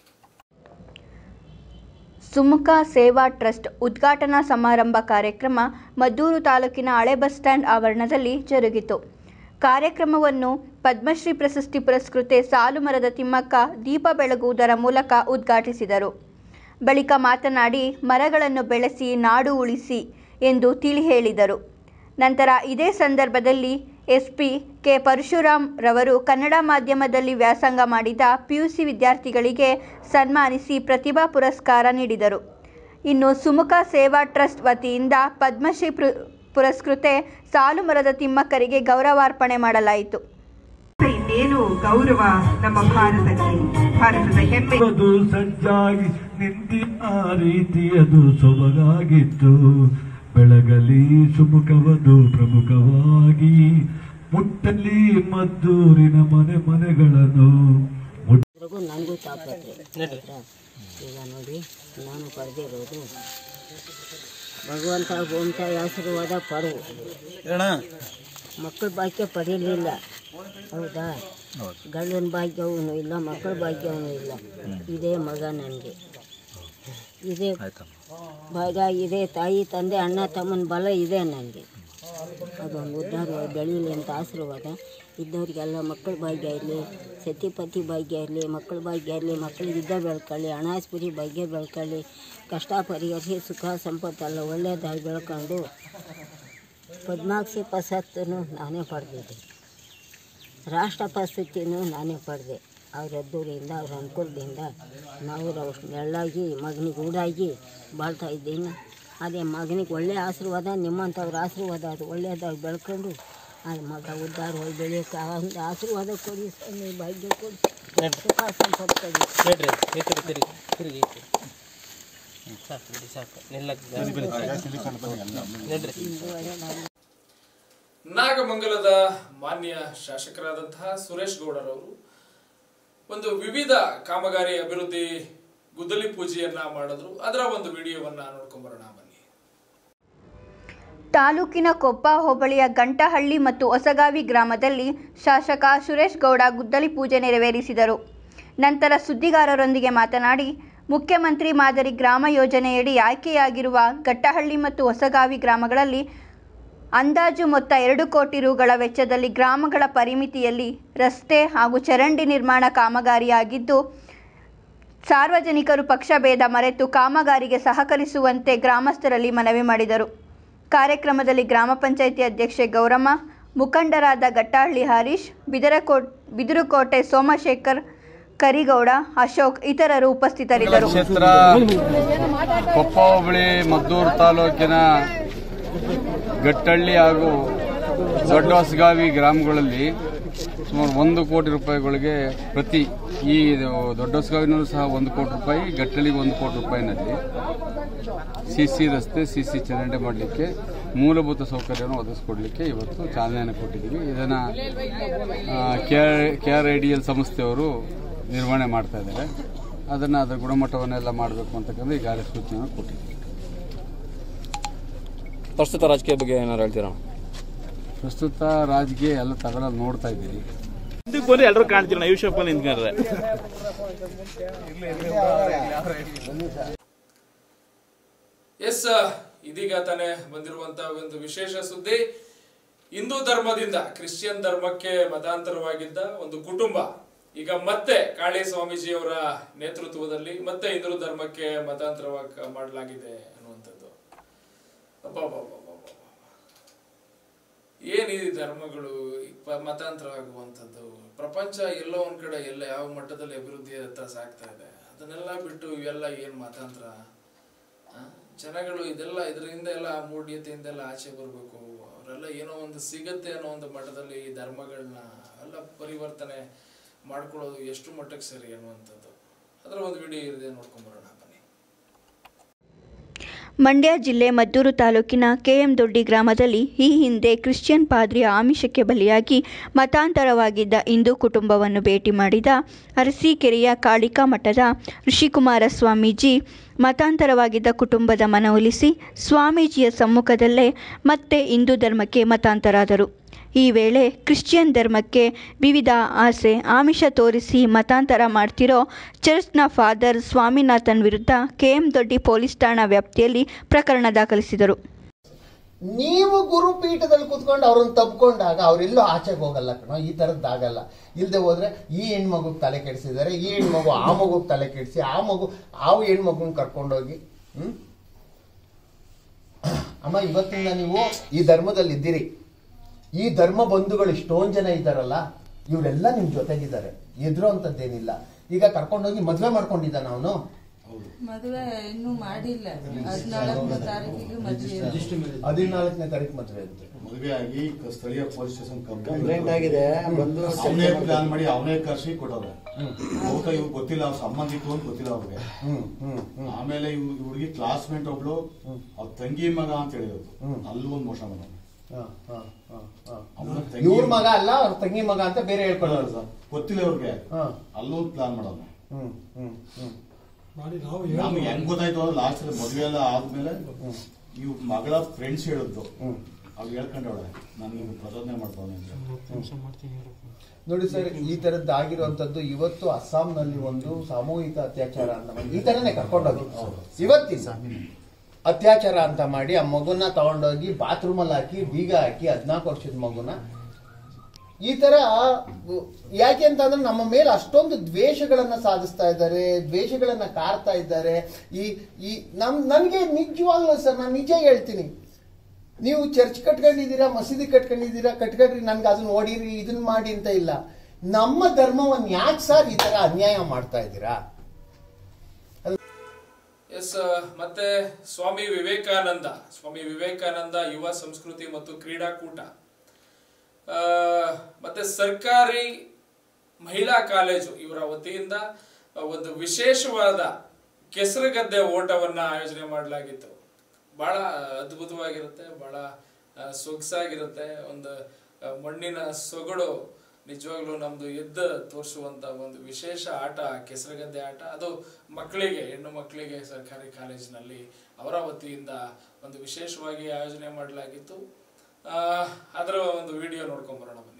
ಸುಮುಖ ಸೇವಾ ಟ್ರಸ್ಟ್ ಉದ್ಘಾಟನಾ ಸಮಾರಂಭ ಕಾರ್ಯಕ್ರಮ ಮದ್ದೂರು ತಾಲೂಕಿನ ಹಳೆ ಬಸ್ ಸ್ಟ್ಯಾಂಡ್ ಆವರಣದಲ್ಲಿ ಜರುಗಿತು ಕಾರ್ಯಕ್ರಮವನ್ನು ಪದ್ಮಶ್ರೀ ಪ್ರಶಸ್ತಿ ಪುರಸ್ಕೃತೆ ಸಾಲುಮರದ ತಿಮ್ಮಕ್ಕ ದೀಪ ಬೆಳಗುವುದರ ಮೂಲಕ ಉದ್ಘಾಟಿಸಿದರು ಬಳಿಕ ಮಾತನಾಡಿ ಮರಗಳನ್ನು ಬೆಳೆಸಿ ನಾಡು ಉಳಿಸಿ ಎಂದು ತಿಳಿ ಹೇಳಿದರು ನಂತರ ಇದೇ ಸಂದರ್ಭದಲ್ಲಿ ಎಸ್ಪಿ ಕೆ ಪರಶುರಾಮ್ ರವರು ಕನ್ನಡ ಮಾಧ್ಯಮದಲ್ಲಿ ವ್ಯಾಸಂಗ ಮಾಡಿದ ಪಿಯುಸಿ ವಿದ್ಯಾರ್ಥಿಗಳಿಗೆ ಸನ್ಮಾನಿಸಿ ಪ್ರತಿಭಾ ಪುರಸ್ಕಾರ ನೀಡಿದರು ಇನ್ನು ಸುಮುಖ ಸೇವಾ ಟ್ರಸ್ಟ್ ವತಿಯಿಂದ ಪದ್ಮಶ್ರೀ ಪುರ ಪುರಸ್ಕೃತೆ ಸಾಲುಮರದ ತಿಮ್ಮಕ್ಕರಿಗೆ ಗೌರವಾರ್ಪಣೆ ಮಾಡಲಾಯಿತು ಇನ್ನೇನು ಗೌರವ ನಮ್ಮ ಭಾರತಕ್ಕೆ ಭಾರತದ ಹೆಮ್ಮೆ ಅದು ಸಜ್ಜಾಗಿ ನಿಂತಿನ ರೀತಿಯದು ಸೊಬಗಾಗಿತ್ತು ಬೆಳಗಲಿ ಸುಮುಖವದು ಪ್ರಮುಖವಾಗಿ ಮುಟ್ಟಲಿ ಮದ್ದೂರಿನ ಮನೆ ಮನೆಗಳನ್ನು ಎಲ್ರಿಗೂ ನನಗೂ ತಾಪತ್ರೆ ಈಗ ನೋಡಿ ನಾನು ಪಡೆದಿರೋದು ಭಗವಂತ ಗೋಂತ ಆಶೀರ್ವಾದ ಪಡು ಮಕ್ಕಳ ಭಾಗ್ಯ ಪಡೀಲಿಲ್ಲ ಹೌದಾ ಗಂಡನ ಭಾಗ್ಯವೂ ಇಲ್ಲ ಮಕ್ಕಳ ಭಾಗ್ಯವೂ ಇಲ್ಲ ಇದೇ ಮಗ ನನಗೆ ಇದೇ ಭಾಗ ಇದೆ ತಾಯಿ ತಂದೆ ಅಣ್ಣ ತಮ್ಮನ ಬಲ ಇದೆ ನನಗೆ ಅದೊಂದು ಉದ್ಧಾರವಾಗಿ ಬೆಳೀಲಿ ಅಂತ ಆಶೀರ್ವಾದ ಇದ್ದವರಿಗೆಲ್ಲ ಮಕ್ಕಳ ಭಾಗ್ಯ ಇರಲಿ ಸತಿಪತಿ ಭಾಗ್ಯ ಇರಲಿ ಮಕ್ಕಳ ಭಾಗ್ಯ ಇರಲಿ ಮಕ್ಕಳಿಗೆ ಇದ್ದ ಬೆಳ್ಕೊಳ್ಳಿ ಹಣಾಸ್ಪುರಿ ಭಾಗ್ಯ ಬೆಳ್ಕೊಳ್ಳಿ ಕಷ್ಟ ಪರಿಹರಿಸಿ ಸುಖ ಸಂಪತ್ತೆಲ್ಲ ಒಳ್ಳೆಯದಾಗಿ ಬೆಳ್ಕೊಂಡು ಪದ್ಮಾಕ್ಷಿ ಪ್ರಶಸ್ತಿನೂ ನಾನೇ ಪಡೆದಿದ್ದೆ ರಾಷ್ಟ್ರ ಪ್ರಶಸ್ತಿನೂ ನಾನೇ ಪಡೆದೆ ಅವ್ರ ಅದ್ದೂರಿಯಿಂದ ಅವ್ರ ಅನುಕೂಲದಿಂದ ನಾವು ಅಷ್ಟು ನೆರಳಾಗಿ ಮಗನಿಗೆ ಊಡಾಗಿ ಬಾಳ್ತಾ ಇದ್ದೀನಿ ಅದೇ ಮಗನಿಗೆ ಒಳ್ಳೆಯ ಆಶೀರ್ವಾದ ನಿಮ್ಮಂಥವ್ರ ಆಶೀರ್ವಾದ ಅದು ಒಳ್ಳೆಯದಾಗಿ ಬೆಳ್ಕೊಂಡು ಆ ಮಗ ಉದ್ಧಾರ ಹೋಗಿ ಬೆಳೆಯೋಕ್ಕೆ ಆ ಒಂದು ಆಶೀರ್ವಾದ ಕೊಡಿ ಸ್ವಾಮಿ ಭಾಗ್ಯ ಕೊಡಿ ಸುಖ ಸಂಪತ್ತು ಕೊಡಿ ನಾಗಮಂಗಲದ ಮಾನ್ಯ ಶಾಸಕರಾದಂತಹ ಸುರೇಶ್ ಗೌಡರವರು ಒಂದು ವಿವಿಧ ಕಾಮಗಾರಿ ಅಭಿವೃದ್ಧಿ ಗುದ್ದಲಿ ಪೂಜೆಯನ್ನ ಮಾಡಿದ್ರು ಅದರ ಒಂದು ವಿಡಿಯೋವನ್ನ ನೋಡ್ಕೊಂಡ್ ಬರೋಣ ಬನ್ನಿ ತಾಲೂಕಿನ ಕೊಪ್ಪ ಹೋಬಳಿಯ ಗಂಟಹಳ್ಳಿ ಮತ್ತು ಹೊಸಗಾವಿ ಗ್ರಾಮದಲ್ಲಿ ಶಾಸಕ ಸುರೇಶ್ ಗೌಡ ಗುದ್ದಲಿ ಪೂಜೆ ನೆರವೇರಿಸಿದರು ನಂತರ ಸುದ್ದಿಗಾರರೊಂದಿಗೆ ಮಾತನಾಡಿ ಮುಖ್ಯಮಂತ್ರಿ ಮಾದರಿ ಗ್ರಾಮ ಯೋಜನೆಯಡಿ ಆಯ್ಕೆಯಾಗಿರುವ ಗಟ್ಟಹಳ್ಳಿ ಮತ್ತು ಹೊಸಗಾವಿ ಗ್ರಾಮಗಳಲ್ಲಿ ಅಂದಾಜು ಮೊತ್ತ ಎರಡು ಕೋಟಿ ರುಗಳ ವೆಚ್ಚದಲ್ಲಿ ಗ್ರಾಮಗಳ ಪರಿಮಿತಿಯಲ್ಲಿ ರಸ್ತೆ ಹಾಗೂ ಚರಂಡಿ ನಿರ್ಮಾಣ ಕಾಮಗಾರಿಯಾಗಿದ್ದು ಸಾರ್ವಜನಿಕರು ಪಕ್ಷಭೇದ ಮರೆತು ಕಾಮಗಾರಿಗೆ ಸಹಕರಿಸುವಂತೆ ಗ್ರಾಮಸ್ಥರಲ್ಲಿ ಮನವಿ ಮಾಡಿದರು ಕಾರ್ಯಕ್ರಮದಲ್ಲಿ ಗ್ರಾಮ ಪಂಚಾಯಿತಿ ಅಧ್ಯಕ್ಷೆ ಗೌರಮ್ಮ ಮುಖಂಡರಾದ ಗಟ್ಟಹಳ್ಳಿ ಹರೀಶ್ ಬಿದರಕೋಟ್ ಬಿದಿರುಕೋಟೆ ಸೋಮಶೇಖರ್ ಕರಿಗೌಡ ಅಶೋಕ್ ಇತರರು ಉಪಸ್ಥಿತರಿದ್ದರು ಕ್ಷೇತ್ರ ಕೊಪ್ಪ ಹೋಬಳಿ ಮದ್ದೂರು ತಾಲೂಕಿನ ಗಟ್ಟಳ್ಳಿ ಹಾಗೂ ದೊಡ್ಡ ಹೊಸಗಾವಿ ಗ್ರಾಮಗಳಲ್ಲಿ ಸುಮಾರು ಒಂದು ಕೋಟಿ ರೂಪಾಯಿಗಳಿಗೆ ಪ್ರತಿ ಈ ಇದು ದೊಡ್ಡ ಹೊಸಗಾವಿನಲ್ಲೂ ಸಹ ಒಂದು ಕೋಟಿ ರೂಪಾಯಿ ಗಟ್ಟಳ್ಳಿಗೆ ಒಂದು ಕೋಟಿ ರೂಪಾಯಿನಲ್ಲಿ ಸಿ ಸಿ ರಸ್ತೆ ಸಿ ಸಿ ಚರಂಡಿ ಮಾಡಲಿಕ್ಕೆ ಮೂಲಭೂತ ಸೌಕರ್ಯವನ್ನು ಒದಗಿಸ್ಕೊಡ್ಲಿಕ್ಕೆ ಇವತ್ತು ಚಾಲನೆಯನ್ನು ಕೊಟ್ಟಿದ್ದೀವಿ ಇದನ್ನು K R I D L ಸಂಸ್ಥೆಯವರು ನಿರ್ವಹಣೆ ಮಾಡ್ತಾ ಇದ್ದಾರೆ ಅದನ್ನು ಅದರ ಗುಣಮಟ್ಟವನ್ನೆಲ್ಲ ಮಾಡಬೇಕು ಅಂತಕ್ಕಂಥ ಈಗಾಗಲೇ ಸೂಚನೆಯನ್ನು ಕೊಟ್ಟಿದ್ದೀವಿ ಪ್ರಸ್ತುತ ರಾಜಕೀಯ ಬಗ್ಗೆ ಏನಾರು ಹೇಳ್ತೀರಾ ಪ್ರಸ್ತುತ ರಾಜಕೀಯ ಎಲ್ಲ ತಗೊಳ್ಳೋದು ನೋಡ್ತಾ ಇದ್ದೀರಿ ಇದಕ್ಕೆ ಬಂದ್ರೆ ಎಲ್ಲರೂ ಕಾಣ್ತೀವಿ ನಾವು ಯೂಶಪ್ ನಿಂತ್ಕೊಂಡ್ರೆ ಎಸ್ ಇದೀಗ ತಾನೇ ಬಂದಿರುವಂತಹ ಒಂದು ವಿಶೇಷ ಸುದ್ದಿ ಹಿಂದೂ ಧರ್ಮದಿಂದ ಕ್ರಿಶ್ಚಿಯನ್ ಧರ್ಮಕ್ಕೆ ಮತಾಂತರವಾಗಿದ್ದ ಒಂದು ಕುಟುಂಬ ಈಗ ಮತ್ತೆ ಕಾಳಿ ಸ್ವಾಮೀಜಿಯವರ ನೇತೃತ್ವದಲ್ಲಿ ಮತ್ತೆ ಹಿಂದೂ ಧರ್ಮಕ್ಕೆ ಮತಾಂತರವಾಗಿ ಮಾಡಲಾಗಿದೆ ಅನ್ನುವಂಥದ್ದು ಅಬ್ಬಬ್ಬಬ್ಬಬ್ಬಬ್ಬ. ಏನ್ ಈ ಧರ್ಮಗಳು ಈ ಪ- ಮತಾಂತರ ಆಗುವಂಥದ್ದು ಪ್ರಪಂಚ ಎಲ್ಲೋ ಒಂದ್ ಕಡೆ ಎಲ್ಲ ಯಾವ ಮಟ್ಟದಲ್ಲಿ ಅಭಿವೃದ್ಧಿ ಹತ್ತ ಸಾಗ್ತಾ ಇದೆ ಅದನ್ನೆಲ್ಲ ಬಿಟ್ಟು ಇವೆಲ್ಲ ಏನ್ ಮತಾಂತರ ಆ? ಜನಗಳು ಇದೆಲ್ಲ ಇದರಿಂದ ಎಲ್ಲ ಮೂಢ್ಯತೆಯಿಂದ ಎಲ್ಲ ಆಚೆ ಬರಬೇಕು ಅವರೆಲ್ಲ ಏನೋ ಒಂದು ಸಿಗತ್ತೆ ಅನ್ನೋ ಒಂದು ಮಟ್ಟದಲ್ಲಿ ಈ ಧರ್ಮಗಳನ್ನ ಎಲ್ಲ ಪರಿವರ್ತನೆ ಮಾಡ್ಕೊಳ್ಳೋದು ಎಷ್ಟು ಮಟ್ಟಕ್ಕೆ ಸರಿ ಅನ್ನುವಂಥದ್ದು ಅದರ ಒಂದು ವಿಡಿಯೋ ಇರಿದೆ ನೋಡ್ಕೊಂಬರೋಣ ಬನ್ನಿ ಮಂಡ್ಯ ಜಿಲ್ಲೆ ಮದ್ದೂರು ತಾಲೂಕಿನ ಕೆಎಂ ದೊಡ್ಡಿ ಗ್ರಾಮದಲ್ಲಿ ಈ ಹಿಂದೆ ಕ್ರಿಶ್ಚಿಯನ್ ಪಾದ್ರಿಯ ಆಮಿಷಕ್ಕೆ ಬಲಿಯಾಗಿ ಮತಾಂತರವಾಗಿದ್ದ ಹಿಂದೂ ಕುಟುಂಬವನ್ನು ಭೇಟಿ ಮಾಡಿದ ಅರಸೀಕೆರೆಯ ಕಾಳಿಕಾ ಮಠದ ಋಷಿಕುಮಾರ ಸ್ವಾಮೀಜಿ ಮತಾಂತರವಾಗಿದ್ದ ಕುಟುಂಬದ ಮನವೊಲಿಸಿ ಸ್ವಾಮೀಜಿಯ ಸಮ್ಮುಖದಲ್ಲೇ ಮತ್ತೆ ಹಿಂದೂ ಧರ್ಮಕ್ಕೆ ಮತಾಂತರಾದರು ಈ ವೇಳೆ ಕ್ರಿಶ್ಚಿಯನ್ ಧರ್ಮಕ್ಕೆ ವಿವಿಧ ಆಸೆ ಆಮಿಷ ತೋರಿಸಿ ಮತಾಂತರ ಮಾಡ್ತಿರೋ ಚರ್ಚ್ನ ಫಾದರ್ ಸ್ವಾಮಿನಾಥನ್ ವಿರುದ್ಧ ಕೆಎಂ ದೊಡ್ಡಿ ಪೊಲೀಸ್ ಠಾಣಾ ವ್ಯಾಪ್ತಿಯಲ್ಲಿ ಪ್ರಕರಣ ದಾಖಲಿಸಿದರು ನೀವು ಗುರುಪೀಠದಲ್ಲಿ ಕುತ್ಕೊಂಡು ಅವ್ರನ್ನ ತಬ್ಕೊಂಡಾಗ ಅವರೆಲ್ಲೂ ಆಚೆಗೆ ಹೋಗಲ್ಲ ಕಣೋ ಈ ಥರದ್ದಾಗಲ್ಲ ಇಲ್ಲದೆ ಹೋದ್ರೆ ಈ ಹೆಣ್ಮಗುಗೆ ತಲೆ ಕೆಡಿಸಿದ್ದಾರೆ ಈ ಹೆಣ್ಮಗು ಆ ಮಗುಗೆ ತಲೆ ಕೆಡಿಸಿ ಆ ಮಗು ಆ ಹೆಣ್ಮಗುನ ಕರ್ಕೊಂಡೋಗಿ ಹ್ಮ್ ಅಮ್ಮ ಇವತ್ತಿಂದ ನೀವು ಈ ಧರ್ಮದಲ್ಲಿ ಇದ್ದೀರಿ ಈ ಧರ್ಮ ಬಂಧುಗಳು ಇಷ್ಟೊಂದು ಜನ ಇದ್ದಾರಲ್ಲ ಇವರೆಲ್ಲ ನಿಮ್ ಜೊತೆಗಿದ್ದಾರೆ ಎದುರೋ ಅಂತದ್ದೇನಿಲ್ಲ ಈಗ ಕರ್ಕೊಂಡೋಗಿ ಮದ್ವೆ ಮಾಡ್ಕೊಂಡಿದ್ದಾನ ಅವನು ಮದುವೆ ಇನ್ನೂ ಮಾಡಿಲ್ಲ ಹದಿನಾಲ್ಕನೇ ತಾರೀಕಿಗೆ ಮದುವೆ ಹದಿನಾಲ್ಕನೇ ತಾರೀಕು ಮದ್ವೆ ಅಂತೆ ಮದುವೆ ಆಗಿ ಕ- ಸ್ಥಳೀಯ ಪೊಲೀಸ್ ಸ್ಟೇಷನ್ Complaint ಆಗಿದೆ. ಬಂದು ಅವನೇ settle ಪ್ಲಾನ್ ಮಾಡಿ ಅವನೇ ಕರ್ಸಿ ಕೊಟ್ಟವ್ರೆ ಬಹುತಃ ಇವ್ ಗೊತ್ತಿಲ್ಲ ಅವ್ರ ಸಂಬಂಧಿಕರು ಅಂತ ಗೊತ್ತಿಲ್ಲ ಅವ್ರಿಗೆ ಆಮೇಲೆ ಇವ್ ಹುಡುಗಿ ಕ್ಲಾಸ್ಮೇಟ್ ಒಬ್ಳು ಅವ್ರ ತಂಗಿ ಮಗ ಅಂತ ಹೇಳಿದ್ರು ಅಲ್ಲೂ ಒಂದು ಮೋಸ ಮಾಡೋದು ಅವ್ನ ತಂಗಿ ಇವ್ರ ಮಗ ಅಲ್ಲ ಅವ್ರ ತಂಗಿ ಮಗ ಅಂತ ಬೇರೆ ಹೇಳ್ಕೊಳ್ಳೋರು ಸರ್ ಗೊತ್ತಿಲ್ಲ ಅವ್ರಿಗೆ ಅಲ್ಲೂ ಒಂದು ಪ್ಲಾನ್ ಮಾಡೋದು ಹ್ಮ್ ಹ್ಮ್ ಹ್ಮ್ ನಮ್ಗೆ ಹೆಂಗ್ ಗೊತ್ತಾಯ್ತು ಅಂದ್ರೆ ಲಾಸ್ಟ್ ಮದುವೆ ಎಲ್ಲ ಆದ್ಮೇಲೆ ಇವ್ ಮಗಳ ಫ್ರೆಂಡ್ಸ್ ಹೇಳಿದ್ದು ಅವ್ರು ಹೇಳ್ಕೊಂಡವಳೆ ನಾನು ಪ್ರಚೋದನೆ ಮಾಡ್ತಾವನೆ ಅಂತ ನೋಡಿ ಸರ್ ಈ ತರದ್ದು ಆಗಿರುವಂತದ್ದು ಇವತ್ತು ಅಸ್ಸಾಂನಲ್ಲಿ ಒಂದು ಸಾಮೂಹಿಕ ಅತ್ಯಾಚಾರ ಅಂತ ಮಾಡಿ ಈ ತರನೇ ಕರ್ಕೊಂಡೋಗಿ ಇವತ್ತಿನ ಅತ್ಯಾಚಾರ ಅಂತ ಮಾಡಿ ಆ ಮಗುನ ತಗೊಂಡೋಗಿ ಬಾತ್ರೂಮ್ ಅಲ್ಲಿ ಹಾಕಿ ಬೀಗ ಹಾಕಿ ಹದಿನಾಲ್ಕು ವರ್ಷದ ಮಗುನ ಈ ತರ ಯಾಕೆ ಅಂತಂದ್ರೆ ನಮ್ಮ ಮೇಲೆ ಅಷ್ಟೊಂದು ದ್ವೇಷಗಳನ್ನ ಸಾಧಿಸ್ತಾ ಇದ್ದಾರೆ ದ್ವೇಷಗಳನ್ನ ಕಾರ್ತಾ ಇದ್ದಾರೆ ಈ ಈ ನಮ್ ನನ್ಗೆ ನಿಜವಾಗ್ಲೂ ಸರ್ ನಾನು ನಿಜ ಹೇಳ್ತೀನಿ ನೀವು ಚರ್ಚ್ ಕಟ್ಕೊಂಡಿದ್ದೀರಾ ಮಸೀದಿ ಕಟ್ಕೊಂಡಿದ್ದೀರಾ ಕಟ್ಕೊಂಡ್ರಿ ನನ್ಗೆ ಅದನ್ನ ಓಡಿರಿ ಇದನ್ನ ಮಾಡಿ ಅಂತ ಇಲ್ಲ ನಮ್ಮ ಧರ್ಮವನ್ನ ಯಾಕೆ ಸರ್ ಈ ತರ ಅನ್ಯಾಯ ಮಾಡ್ತಾ ಇದ್ದೀರಾ ಎಸ್ ಮತ್ತೆ ಸ್ವಾಮಿ ವಿವೇಕಾನಂದ ಸ್ವಾಮಿ ವಿವೇಕಾನಂದ ಯುವ ಸಂಸ್ಕೃತಿ ಮತ್ತು ಕ್ರೀಡಾಕೂಟ ಆ, ಮತ್ತೆ ಸರ್ಕಾರಿ ಮಹಿಳಾ ಕಾಲೇಜು ಇವರ ವತಿಯಿಂದ ಒಂದು ವಿಶೇಷವಾದ ಕೆಸರುಗದ್ದೆ ಓಟವನ್ನ ಆಯೋಜನೆ ಮಾಡಲಾಗಿತ್ತು ಬಹಳ ಅದ್ಭುತವಾಗಿರುತ್ತೆ ಬಹಳ ಆ, ಸೊಗಸಾಗಿರುತ್ತೆ ಒಂದು ಆ, ಮಣ್ಣಿನ ಸೊಗಡು ನಿಜವಾಗ್ಲೂ ನಮ್ದು ಎದ್ದ ತೋರಿಸುವಂತ ಒಂದು ವಿಶೇಷ ಆಟ ಕೆಸರುಗದ್ದೆ ಆಟ ಅದು ಮಕ್ಕಳಿಗೆ ಹೆಣ್ಣು ಮಕ್ಕಳಿಗೆ ಸರ್ಕಾರಿ ಕಾಲೇಜಿನಲ್ಲಿ ಅವರ ವತಿಯಿಂದ ಒಂದು ವಿಶೇಷವಾಗಿ ಆಯೋಜನೆ ಮಾಡಲಾಗಿತ್ತು ಆ, ಅದರ ಒಂದು ವಿಡಿಯೋ ನೋಡ್ಕೊಂಬರೋಣ ಬನ್ನಿ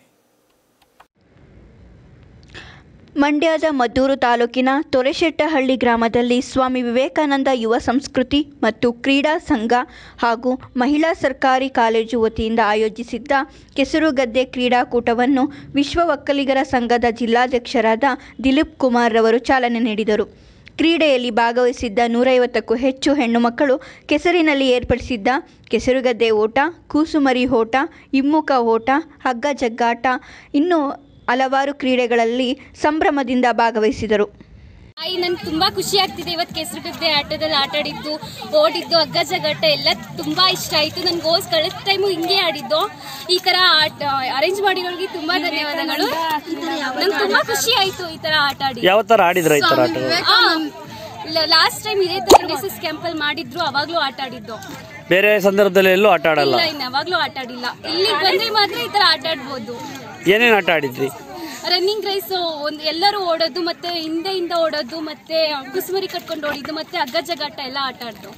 ಮಂಡ್ಯದ ಮದ್ದೂರು ತಾಲೂಕಿನ ತೊರೆಶೆಟ್ಟಹಳ್ಳಿ ಗ್ರಾಮದಲ್ಲಿ ಸ್ವಾಮಿ ವಿವೇಕಾನಂದ ಯುವ ಸಂಸ್ಕೃತಿ ಮತ್ತು ಕ್ರೀಡಾ ಸಂಘ ಹಾಗೂ ಮಹಿಳಾ ಸರ್ಕಾರಿ ಕಾಲೇಜು ವತಿಯಿಂದ ಆಯೋಜಿಸಿದ್ದ ಕೆಸರುಗದ್ದೆ ಕ್ರೀಡಾಕೂಟವನ್ನು ವಿಶ್ವ ಒಕ್ಕಲಿಗರ ಸಂಘದ ಜಿಲ್ಲಾಧ್ಯಕ್ಷರಾದ ದಿಲೀಪ್ ಕುಮಾರ್ ರವರು ಚಾಲನೆ ನೀಡಿದರು ಕ್ರೀಡೆಯಲ್ಲಿ ಭಾಗವಹಿಸಿದ್ದ ನೂರೈವತ್ತಕ್ಕೂ ಹೆಚ್ಚು ಹೆಣ್ಣು ಮಕ್ಕಳು ಕೆಸರಿನಲ್ಲಿ ಏರ್ಪಡಿಸಿದ್ದ ಕೆಸರುಗದ್ದೆ ಓಟ ಕೂಸುಮರಿ ಓಟ ಹಿಮ್ಮುಖ ಓಟ ಹಗ್ಗ ಜಗ್ಗಾಟ ಇನ್ನೂ ಹಲವಾರು ಕ್ರೀಡೆಗಳಲ್ಲಿ ಸಂಭ್ರಮದಿಂದ ಭಾಗವಹಿಸಿದರು ಆಯ್ ನನ್ಗೆ ತುಂಬಾ ಖುಷಿ ಆಗ್ತಿದೆ ಇವತ್ತು ಕೆಸರುಗದ್ದೆ ಆಟದಲ್ಲಿ ಆಟ ಆಡಿದ್ದು ಓಡಿದ್ದು ಹಗ್ಗ ಜಗ್ಗಾಟ ಎಲ್ಲ ತುಂಬಾ ಇಷ್ಟ ಆಯ್ತು ನನ್ಗೆ ಓಸ್ ಕಳೆದ ಟೈಮು ಹಿಂಗೆ ಆಡಿದ್ದು ಈ ತರ ಆಟ ಅರೇಂಜ್ ಮಾಡಿರೋರಿಗೆ ತುಂಬಾ ಧನ್ಯವಾದಗಳು ನಂಗೆ ತುಂಬಾ ಖುಷಿ ಆಯ್ತು ಈ ತರ ಆಟ ಆಡಿ ಯಾವ ಥರ ಆಡಿದ್ರ ಈ ಥರ ಆಟಗಳು ಲಾಸ್ಟ್ ಟೈಮ್ ಇದೇ ತರ ಎನ್ ಎಸ್ ಎಸ್ ಕ್ಯಾಂಪಲ್ಲಿ ಮಾಡಿದ್ರು ಅವಾಗ್ಲೂ ಆಟ ಆಡಿದ್ದು ಬೇರೆ ಸಂದರ್ಭದಲ್ಲಿ ಎಲ್ಲೂ ಆಟ ಆಡಲ್ಲ ಇಲ್ಲ ಇನ್ನು ಯಾವಾಗ್ಲೂ ಆಟ ಆಡಿಲ್ಲ ಇಲ್ಲಿಗೆ ಬಂದ್ರೆ ಮಾತ್ರ ಈ ತರ ಆಟ ಆಡ್ಬೋದು ಏನೇನು ಆಟ ಆಡಿದ್ರಿ ರನ್ನಿಂಗ್ ರೇಸ್ ಒಂದ್ ಎಲ್ಲರೂ ಓಡೋದು ಮತ್ತೆ ಹಿಂದೆಯಿಂದ ಓಡೋದು ಮತ್ತೆ ಕುಸುಮರಿ ಕಟ್ಕೊಂಡು ಓಡಿದ್ದು ಮತ್ತೆ ಹಗ್ಗ ಜಗ್ಗಾಟ ಎಲ್ಲ ಆಟ ಆಡ್ದು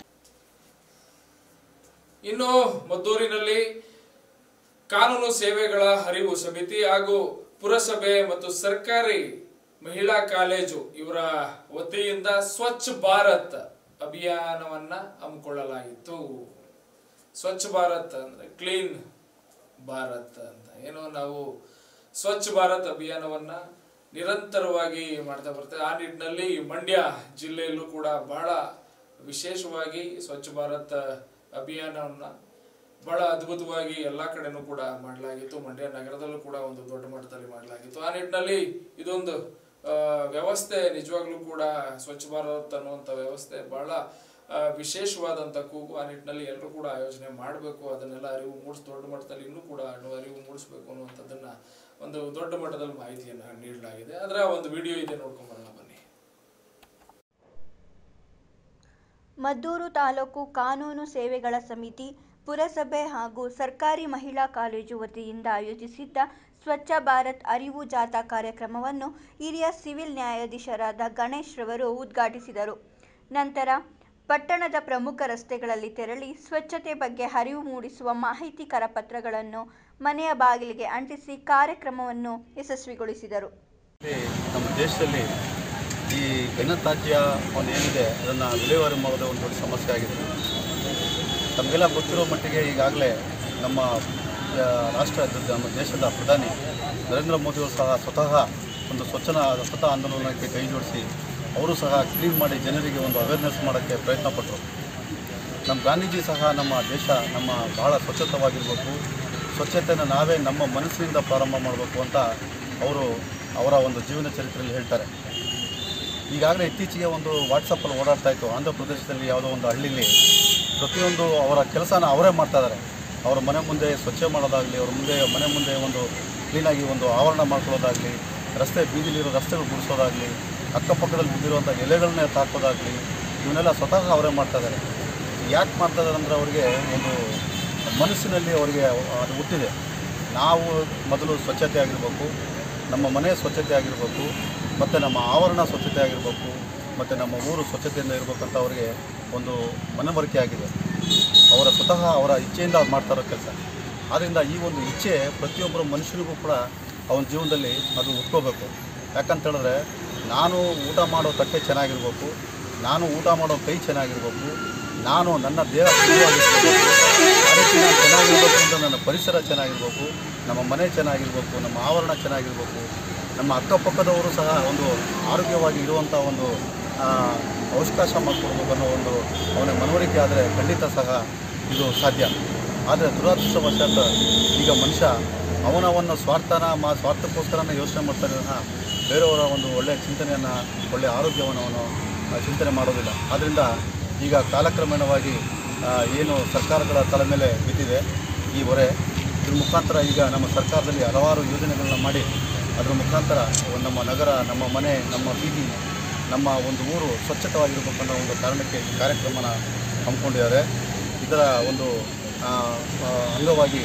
ಇನ್ನು ಮದ್ದೂರಿನಲ್ಲಿ ಕಾನೂನು ಸೇವೆಗಳ ಅರಿವು ಸಮಿತಿ ಹಾಗೂ ಪುರಸಭೆ ಮತ್ತು ಸರ್ಕಾರಿ ಮಹಿಳಾ ಕಾಲೇಜು ಇವರ ವತಿಯಿಂದ ಸ್ವಚ್ಛ ಭಾರತ್ ಅಭಿಯಾನವನ್ನ ಹಮ್ಮಿಕೊಳ್ಳಲಾಗಿತ್ತು ಸ್ವಚ್ಛ ಭಾರತ್ ಅಂದ್ರೆ ಕ್ಲೀನ್ ಭಾರತ್ ಅಂತ ಏನೋ ನಾವು ಸ್ವಚ್ಛ ಭಾರತ್ ಅಭಿಯಾನವನ್ನ ನಿರಂತರವಾಗಿ ಮಾಡ್ತಾ ಬರ್ತೇವೆ ಆ ನಿಟ್ಟಿನಲ್ಲಿ ಮಂಡ್ಯ ಜಿಲ್ಲೆಯಲ್ಲೂ ಕೂಡ ಬಹಳ ವಿಶೇಷವಾಗಿ ಸ್ವಚ್ಛ ಭಾರತ್ ಅಭಿಯಾನವನ್ನ ಬಹಳ ಅದ್ಭುತವಾಗಿ ಎಲ್ಲಾ ಕಡೆನೂ ಕೂಡ ಮಾಡಲಾಗಿತ್ತು ಮಂಡ್ಯ ನಗರದಲ್ಲೂ ಕೂಡ ಒಂದು ದೊಡ್ಡ ಮಟ್ಟದಲ್ಲಿ ಮಾಡಲಾಗಿತ್ತು ಆ ನಿಟ್ಟಿನಲ್ಲಿ ಇದೊಂದು ಆ, ವ್ಯವಸ್ಥೆ ನಿಜವಾಗ್ಲೂ ಕೂಡ ಸ್ವಚ್ಛ ಭಾರತ್ ಅನ್ನುವಂಥ ವ್ಯವಸ್ಥೆ ಬಹಳ ಆ, ವಿಶೇಷವಾದಂಥ ಕೂಗು ಆ ನಿಟ್ಟಿನಲ್ಲಿ ಎಲ್ಲರೂ ಕೂಡ ಆಯೋಜನೆ ಮಾಡಬೇಕು ಅದನ್ನೆಲ್ಲ ಅರಿವು ಮೂಡಿಸ್ ದೊಡ್ಡ ಮಟ್ಟದಲ್ಲಿ ಇನ್ನೂ ಕೂಡ ಅನ್ನು ಅರಿವು ಮೂಡಿಸ್ಬೇಕು ಅನ್ನುವಂಥದ್ದನ್ನ ಒಂದು ದೊಡ್ಡ ಮಟ್ಟದಲ್ಲಿ ಮಾಹಿತಿಯನ್ನ ನೀಡಲಾಗಿದೆ ಅದರ ಒಂದು ವಿಡಿಯೋ ಇದೆ ನೋಡ್ಕೊಂಬರೋಣ ಬನ್ನಿ ಮದ್ದೂರು ತಾಲೂಕು ಕಾನೂನು ಸೇವೆಗಳ ಸಮಿತಿ ಪುರಸಭೆ ಹಾಗೂ ಸರ್ಕಾರಿ ಮಹಿಳಾ ಕಾಲೇಜು ವತಿಯಿಂದ ಆಯೋಜಿಸಿದ್ದ ಸ್ವಚ್ಛ ಭಾರತ್ ಅರಿವು ಜಾಥಾ ಕಾರ್ಯಕ್ರಮವನ್ನು ಹಿರಿಯ ಸಿವಿಲ್ ನ್ಯಾಯಾಧೀಶರಾದ ಗಣೇಶ್ ರವರು ಉದ್ಘಾಟಿಸಿದರು ನಂತರ ಪಟ್ಟಣದ ಪ್ರಮುಖ ರಸ್ತೆಗಳಲ್ಲಿ ತೆರಳಿ ಸ್ವಚ್ಛತೆ ಬಗ್ಗೆ ಅರಿವು ಮೂಡಿಸುವ ಮಾಹಿತಿ ಕರಪತ್ರಗಳನ್ನು ಮನೆಯ ಬಾಗಿಲಿಗೆ ಅಂಟಿಸಿ ಕಾರ್ಯಕ್ರಮವನ್ನು ಯಶಸ್ವಿಗೊಳಿಸಿದರು ನಮ್ಮ ದೇಶದಲ್ಲಿ ಈ ಘನತ್ಯಾಜ್ಯ ಒಂದು ಏನಿದೆ ಅದನ್ನು ವಿಲೇವಾರಿ ಮಾಡೋದು ಒಂದು ದೊಡ್ಡ ಸಮಸ್ಯೆ ಆಗಿದೆ ತಮಗೆಲ್ಲ ಗೊತ್ತಿರೋ ಮಟ್ಟಿಗೆ ಈಗಾಗಲೇ ನಮ್ಮ ಆ, ರಾಷ್ಟ್ರ ಅಧ್ಯಕ್ಷ ನಮ್ಮ ದೇಶದ ಪ್ರಧಾನಿ ನರೇಂದ್ರ ಮೋದಿಯವರು ಸಹ ಸ್ವತಃ ಒಂದು ಸ್ವಚ್ಛನ ಸ್ವಚ್ಛತಾ ಆಂದೋಲನಕ್ಕೆ ಕೈ ಜೋಡಿಸಿ ಅವರು ಸಹ ಕ್ಲೀನ್ ಮಾಡಿ ಜನರಿಗೆ ಒಂದು ಅವೇರ್ನೆಸ್ ಮಾಡೋಕ್ಕೆ ಪ್ರಯತ್ನ ಪಟ್ಟರು ನಮ್ಮ ಗಾಂಧೀಜಿ ಸಹ ನಮ್ಮ ದೇಶ ನಮ್ಮ ಬಹಳ ಸ್ವಚ್ಛತವಾಗಿರಬೇಕು ಸ್ವಚ್ಛತೆಯನ್ನು ನಾವೇ ನಮ್ಮ ಮನಸ್ಸಿನಿಂದ ಪ್ರಾರಂಭ ಮಾಡಬೇಕು ಅಂತ ಅವರು ಅವರ ಒಂದು ಜೀವನ ಚರಿತ್ರೆಯಲ್ಲಿ ಹೇಳ್ತಾರೆ ಈಗಾಗಲೇ ಇತ್ತೀಚೆಗೆ ಒಂದು ವಾಟ್ಸಪ್ಪಲ್ಲಿ ಓಡಾಡ್ತಾ ಇತ್ತು ಆಂಧ್ರ ಪ್ರದೇಶದಲ್ಲಿ ಯಾವುದೋ ಒಂದು ಹಳ್ಳಿಲಿ ಪ್ರತಿಯೊಂದು ಅವರ ಕೆಲಸನ ಅವರೇ ಮಾಡ್ತಾ ಇದ್ದಾರೆ ಅವರ ಮನೆ ಮುಂದೆ ಸ್ವಚ್ಛ ಮಾಡೋದಾಗಲಿ ಅವ್ರ ಮುಂದೆ ಮನೆ ಮುಂದೆ ಒಂದು ಕ್ಲೀನಾಗಿ ಒಂದು ಆವರಣ ಮಾಡ್ಕೊಳ್ಳೋದಾಗಲಿ ರಸ್ತೆ ಬೀದಿಲಿರೋ ರಸ್ತೆಗಳು ಗುಡಿಸೋದಾಗಲಿ ಅಕ್ಕಪಕ್ಕದಲ್ಲಿ ಬಿದ್ದಿರುವಂಥ ಎಲೆಗಳನ್ನೇ ತಾಕೋದಾಗಲಿ ಇವನ್ನೆಲ್ಲ ಸ್ವತಃ ಅವರೇ ಮಾಡ್ತಾ ಇದ್ದಾರೆ ಯಾಕೆ ಮಾಡ್ತಾ ಇದ್ದಾರೆ ಅಂದರೆ ಅವರಿಗೆ ಒಂದು ಮನಸ್ಸಿನಲ್ಲಿ ಅವರಿಗೆ ಅದು ಹುಟ್ಟಿದೆ ನಾವು ಮೊದಲು ಸ್ವಚ್ಛತೆ ಆಗಿರಬೇಕು ನಮ್ಮ ಮನೆ ಸ್ವಚ್ಛತೆ ಆಗಿರಬೇಕು ಮತ್ತು ನಮ್ಮ ಆವರಣ ಸ್ವಚ್ಛತೆ ಆಗಿರಬೇಕು ಮತ್ತು ನಮ್ಮ ಊರು ಸ್ವಚ್ಛತೆಯಿಂದ ಇರಬೇಕಂತ ಅವರಿಗೆ ಒಂದು ಮನವರಿಕೆ ಆಗಿದೆ ಅವರ ಸ್ವತಃ ಅವರ ಇಚ್ಛೆಯಿಂದ ಅವ್ರು ಮಾಡ್ತಾ ಇರೋ ಕೆಲಸ ಆದ್ದರಿಂದ ಈ ಒಂದು ಇಚ್ಛೆ ಪ್ರತಿಯೊಬ್ಬರ ಮನುಷ್ಯನಿಗೂ ಕೂಡ ಅವನ ಜೀವನದಲ್ಲಿ ಅದು ಉಟ್ಕೋಬೇಕು ಯಾಕಂತ ಹೇಳಿದ್ರೆ ನಾನು ಊಟ ಮಾಡೋ ತಟ್ಟೆ ಚೆನ್ನಾಗಿರ್ಬೇಕು ನಾನು ಊಟ ಮಾಡೋ ಕೈ ಚೆನ್ನಾಗಿರ್ಬೇಕು ನಾನು ನನ್ನ ದೇಹ ಶುದ್ಧವಾಗಿರ್ಬೇಕು. ಆ ರೀತಿ ನಾನು ಚೆನ್ನಾಗಿರ್ಬೇಕು ಅಂತ ನನ್ನ ಪರಿಸರ ಚೆನ್ನಾಗಿರ್ಬೇಕು ನಮ್ಮ ಮನೆ ಚೆನ್ನಾಗಿರ್ಬೇಕು ನಮ್ಮ ಆವರಣ ಚೆನ್ನಾಗಿರ್ಬೇಕು ನಮ್ಮ ಅಕ್ಕಪಕ್ಕದವರು ಸಹ ಒಂದು ಆರೋಗ್ಯವಾಗಿ ಇರುವಂಥ ಒಂದು ಆ, ಅವಕಾಶ ಮಾಡಿಕೊಡ್ಬೇಕು ಅನ್ನೋ ಒಂದು ಅವನ ಮನವರಿಕೆ ಆದರೆ ಖಂಡಿತ ಸಹ ಇದು ಸಾಧ್ಯ ಆದರೆ ದುರದೃಷ್ಟವಶಾತ್ ಈಗ ಮನುಷ್ಯ ಅವನವನ್ನ ಸ್ವಾರ್ಥನ ಮಾ ಸ್ವಾರ್ಥಕ್ಕೋಸ್ಕರನೇ ಯೋಚನೆ ಮಾಡ್ತಾನೆ ವಿನಃ ಬೇರೆಯವರ ಒಂದು ಒಳ್ಳೆಯ ಚಿಂತನೆಯನ್ನು ಒಳ್ಳೆಯ ಆರೋಗ್ಯವನ್ನು ಅವನು ಆ, ಚಿಂತನೆ ಮಾಡೋದಿಲ್ಲ ಆದ್ದರಿಂದ ಈಗ ಕಾಲಕ್ರಮೇಣವಾಗಿ ಆ, ಏನು ಸರ್ಕಾರಗಳ ತಲೆ ಮೇಲೆ ಬಿದ್ದಿದೆ ಈ ಹೊರೆ ಇದ್ರ ಮುಖಾಂತರ ಈಗ ನಮ್ಮ ಸರ್ಕಾರದಲ್ಲಿ ಹಲವಾರು ಯೋಜನೆಗಳನ್ನ ಮಾಡಿ ಅದರ ಮುಖಾಂತರ ನಮ್ಮ ನಗರ ನಮ್ಮ ಮನೆ ನಮ್ಮ ಬೀದಿ ನಮ್ಮ ಒಂದು ಊರು ಸ್ವಚ್ಛತವಾಗಿರಬೇಕು ಅನ್ನೋ ಒಂದು ಕಾರಣಕ್ಕೆ ಈ ಕಾರ್ಯಕ್ರಮನ ಹಮ್ಮಿಕೊಂಡಿದ್ದಾರೆ ಇದರ ಒಂದು ಆ, ಆ, ಅಂಗವಾಗಿ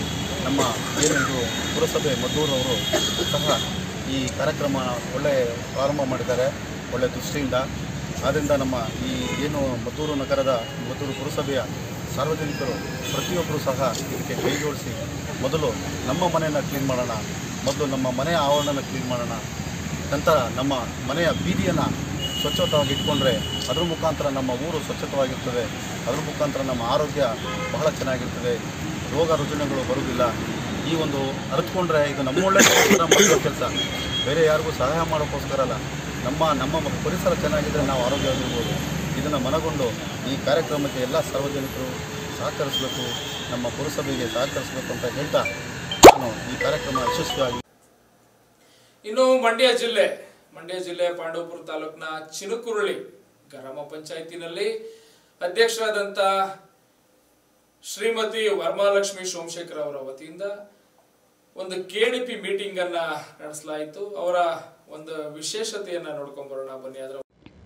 ನಮ್ಮ ಏನಿದು ಪುರಸಭೆ ಮದ್ದೂರವರು ಸಹ ಈ ಕಾರ್ಯಕ್ರಮ ಒಳ್ಳೆ ಪ್ರಾರಂಭ ಮಾಡಿದ್ದಾರೆ ಒಳ್ಳೆ ದೃಷ್ಟಿಯಿಂದ ಆದ್ದರಿಂದ ನಮ್ಮ ಈ ಏನು ಮದ್ದೂರು ನಗರದ ಮದ್ದೂರು ಪುರಸಭೆಯ ಸಾರ್ವಜನಿಕರು ಪ್ರತಿಯೊಬ್ಬರು ಸಹ ಇದಕ್ಕೆ ಕೈ ಜೋಡಿಸಿ ಮೊದಲು ನಮ್ಮ ಮನೆಯನ್ನು ಕ್ಲೀನ್ ಮಾಡೋಣ ಮೊದಲು ನಮ್ಮ ಮನೆಯ ಆವರಣನ ಕ್ಲೀನ್ ಮಾಡೋಣ ನಂತರ ನಮ್ಮ ಮನೆಯ ಬೀದಿಯನ್ನು ಸ್ವಚ್ಛವಾಗಿ ಇಟ್ಕೊಂಡ್ರೆ ಅದ್ರ ಮುಖಾಂತರ ನಮ್ಮ ಊರು ಸ್ವಚ್ಛತವಾಗಿರ್ತದೆ ಅದ್ರ ಮುಖಾಂತರ ನಮ್ಮ ಆರೋಗ್ಯ ಬಹಳ ಚೆನ್ನಾಗಿರ್ತದೆ ರೋಗ ರುಜಿನಗಳು ಬರುವುದಿಲ್ಲ ಈ ಒಂದು ಅರಿತುಕೊಂಡ್ರೆ ಇದು ನಮ್ಮ ಒಳ್ಳೆಯದಕ್ಕೋಸ್ಕರ ಮಾಡೋ ಕೆಲಸ ಬೇರೆ ಯಾರಿಗೂ ಸಹಾಯ ಮಾಡೋಕ್ಕೋಸ್ಕರ ಅಲ್ಲ ನಮ್ಮ ನಮ್ಮ ಪರಿಸರ ಚೆನ್ನಾಗಿದ್ದರೆ ನಾವು ಆರೋಗ್ಯವಾಗಿರ್ಬೋದು ಇದನ್ನು ಮನಗೊಂಡು ಈ ಕಾರ್ಯಕ್ರಮಕ್ಕೆ ಎಲ್ಲ ಸಾರ್ವಜನಿಕರು ಸಹಕರಿಸಬೇಕು ನಮ್ಮ ಪುರಸಭೆಗೆ ಸಹಕರಿಸಬೇಕು ಅಂತ ಹೇಳ್ತಾ ನಾನು ಈ ಕಾರ್ಯಕ್ರಮ ಯಶಸ್ವಿಯಾಗಿ ಇನ್ನು ಮಂಡ್ಯ ಜಿಲ್ಲೆ ಮಂಡ್ಯ ಜಿಲ್ಲೆ ಪಾಂಡವಪುರ ತಾಲೂಕಿನ ಚಿನುಕುರುಳಿ ಗ್ರಾಮ ಪಂಚಾಯತಿನಲ್ಲಿ ಅಧ್ಯಕ್ಷರಾದಂತ ಶ್ರೀಮತಿ ವರಮಹಾಲಕ್ಷ್ಮಿ ಸೋಮಶೇಖರ್ ಅವರ ವತಿಯಿಂದ ಒಂದು ಕೆಡಿಪಿ ಮೀಟಿಂಗ್ ಅನ್ನ ನಡೆಸಲಾಯಿತು ಅವರ ಒಂದು ವಿಶೇಷತೆಯನ್ನ ನೋಡ್ಕೊಂಡ್ ಬರೋಣ ಬನ್ನಿ ಅದರ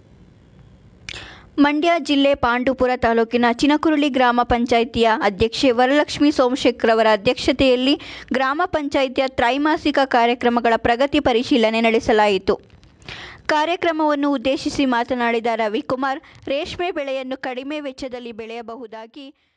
ಮಂಡ್ಯ ಜಿಲ್ಲೆ ಪಾಂಡುಪುರ ತಾಲೂಕಿನ ಚಿನಕುರುಳಿ ಗ್ರಾಮ ಪಂಚಾಯಿತಿಯ ಅಧ್ಯಕ್ಷೆ ವರಲಕ್ಷ್ಮಿ ಸೋಮಶೇಖರ್ ಅವರ ಅಧ್ಯಕ್ಷತೆಯಲ್ಲಿ ಗ್ರಾಮ ಪಂಚಾಯಿತಿಯ ತ್ರೈಮಾಸಿಕ ಕಾರ್ಯಕ್ರಮಗಳ ಪ್ರಗತಿ ಪರಿಶೀಲನೆ ನಡೆಸಲಾಯಿತು ಕಾರ್ಯಕ್ರಮವನ್ನು ಉದ್ದೇಶಿಸಿ ಮಾತನಾಡಿದ ರವಿಕುಮಾರ್ ರೇಷ್ಮೆ ಬೆಳೆಯನ್ನು ಕಡಿಮೆ ವೆಚ್ಚದಲ್ಲಿ ಬೆಳೆಯಬಹುದಾಗಿ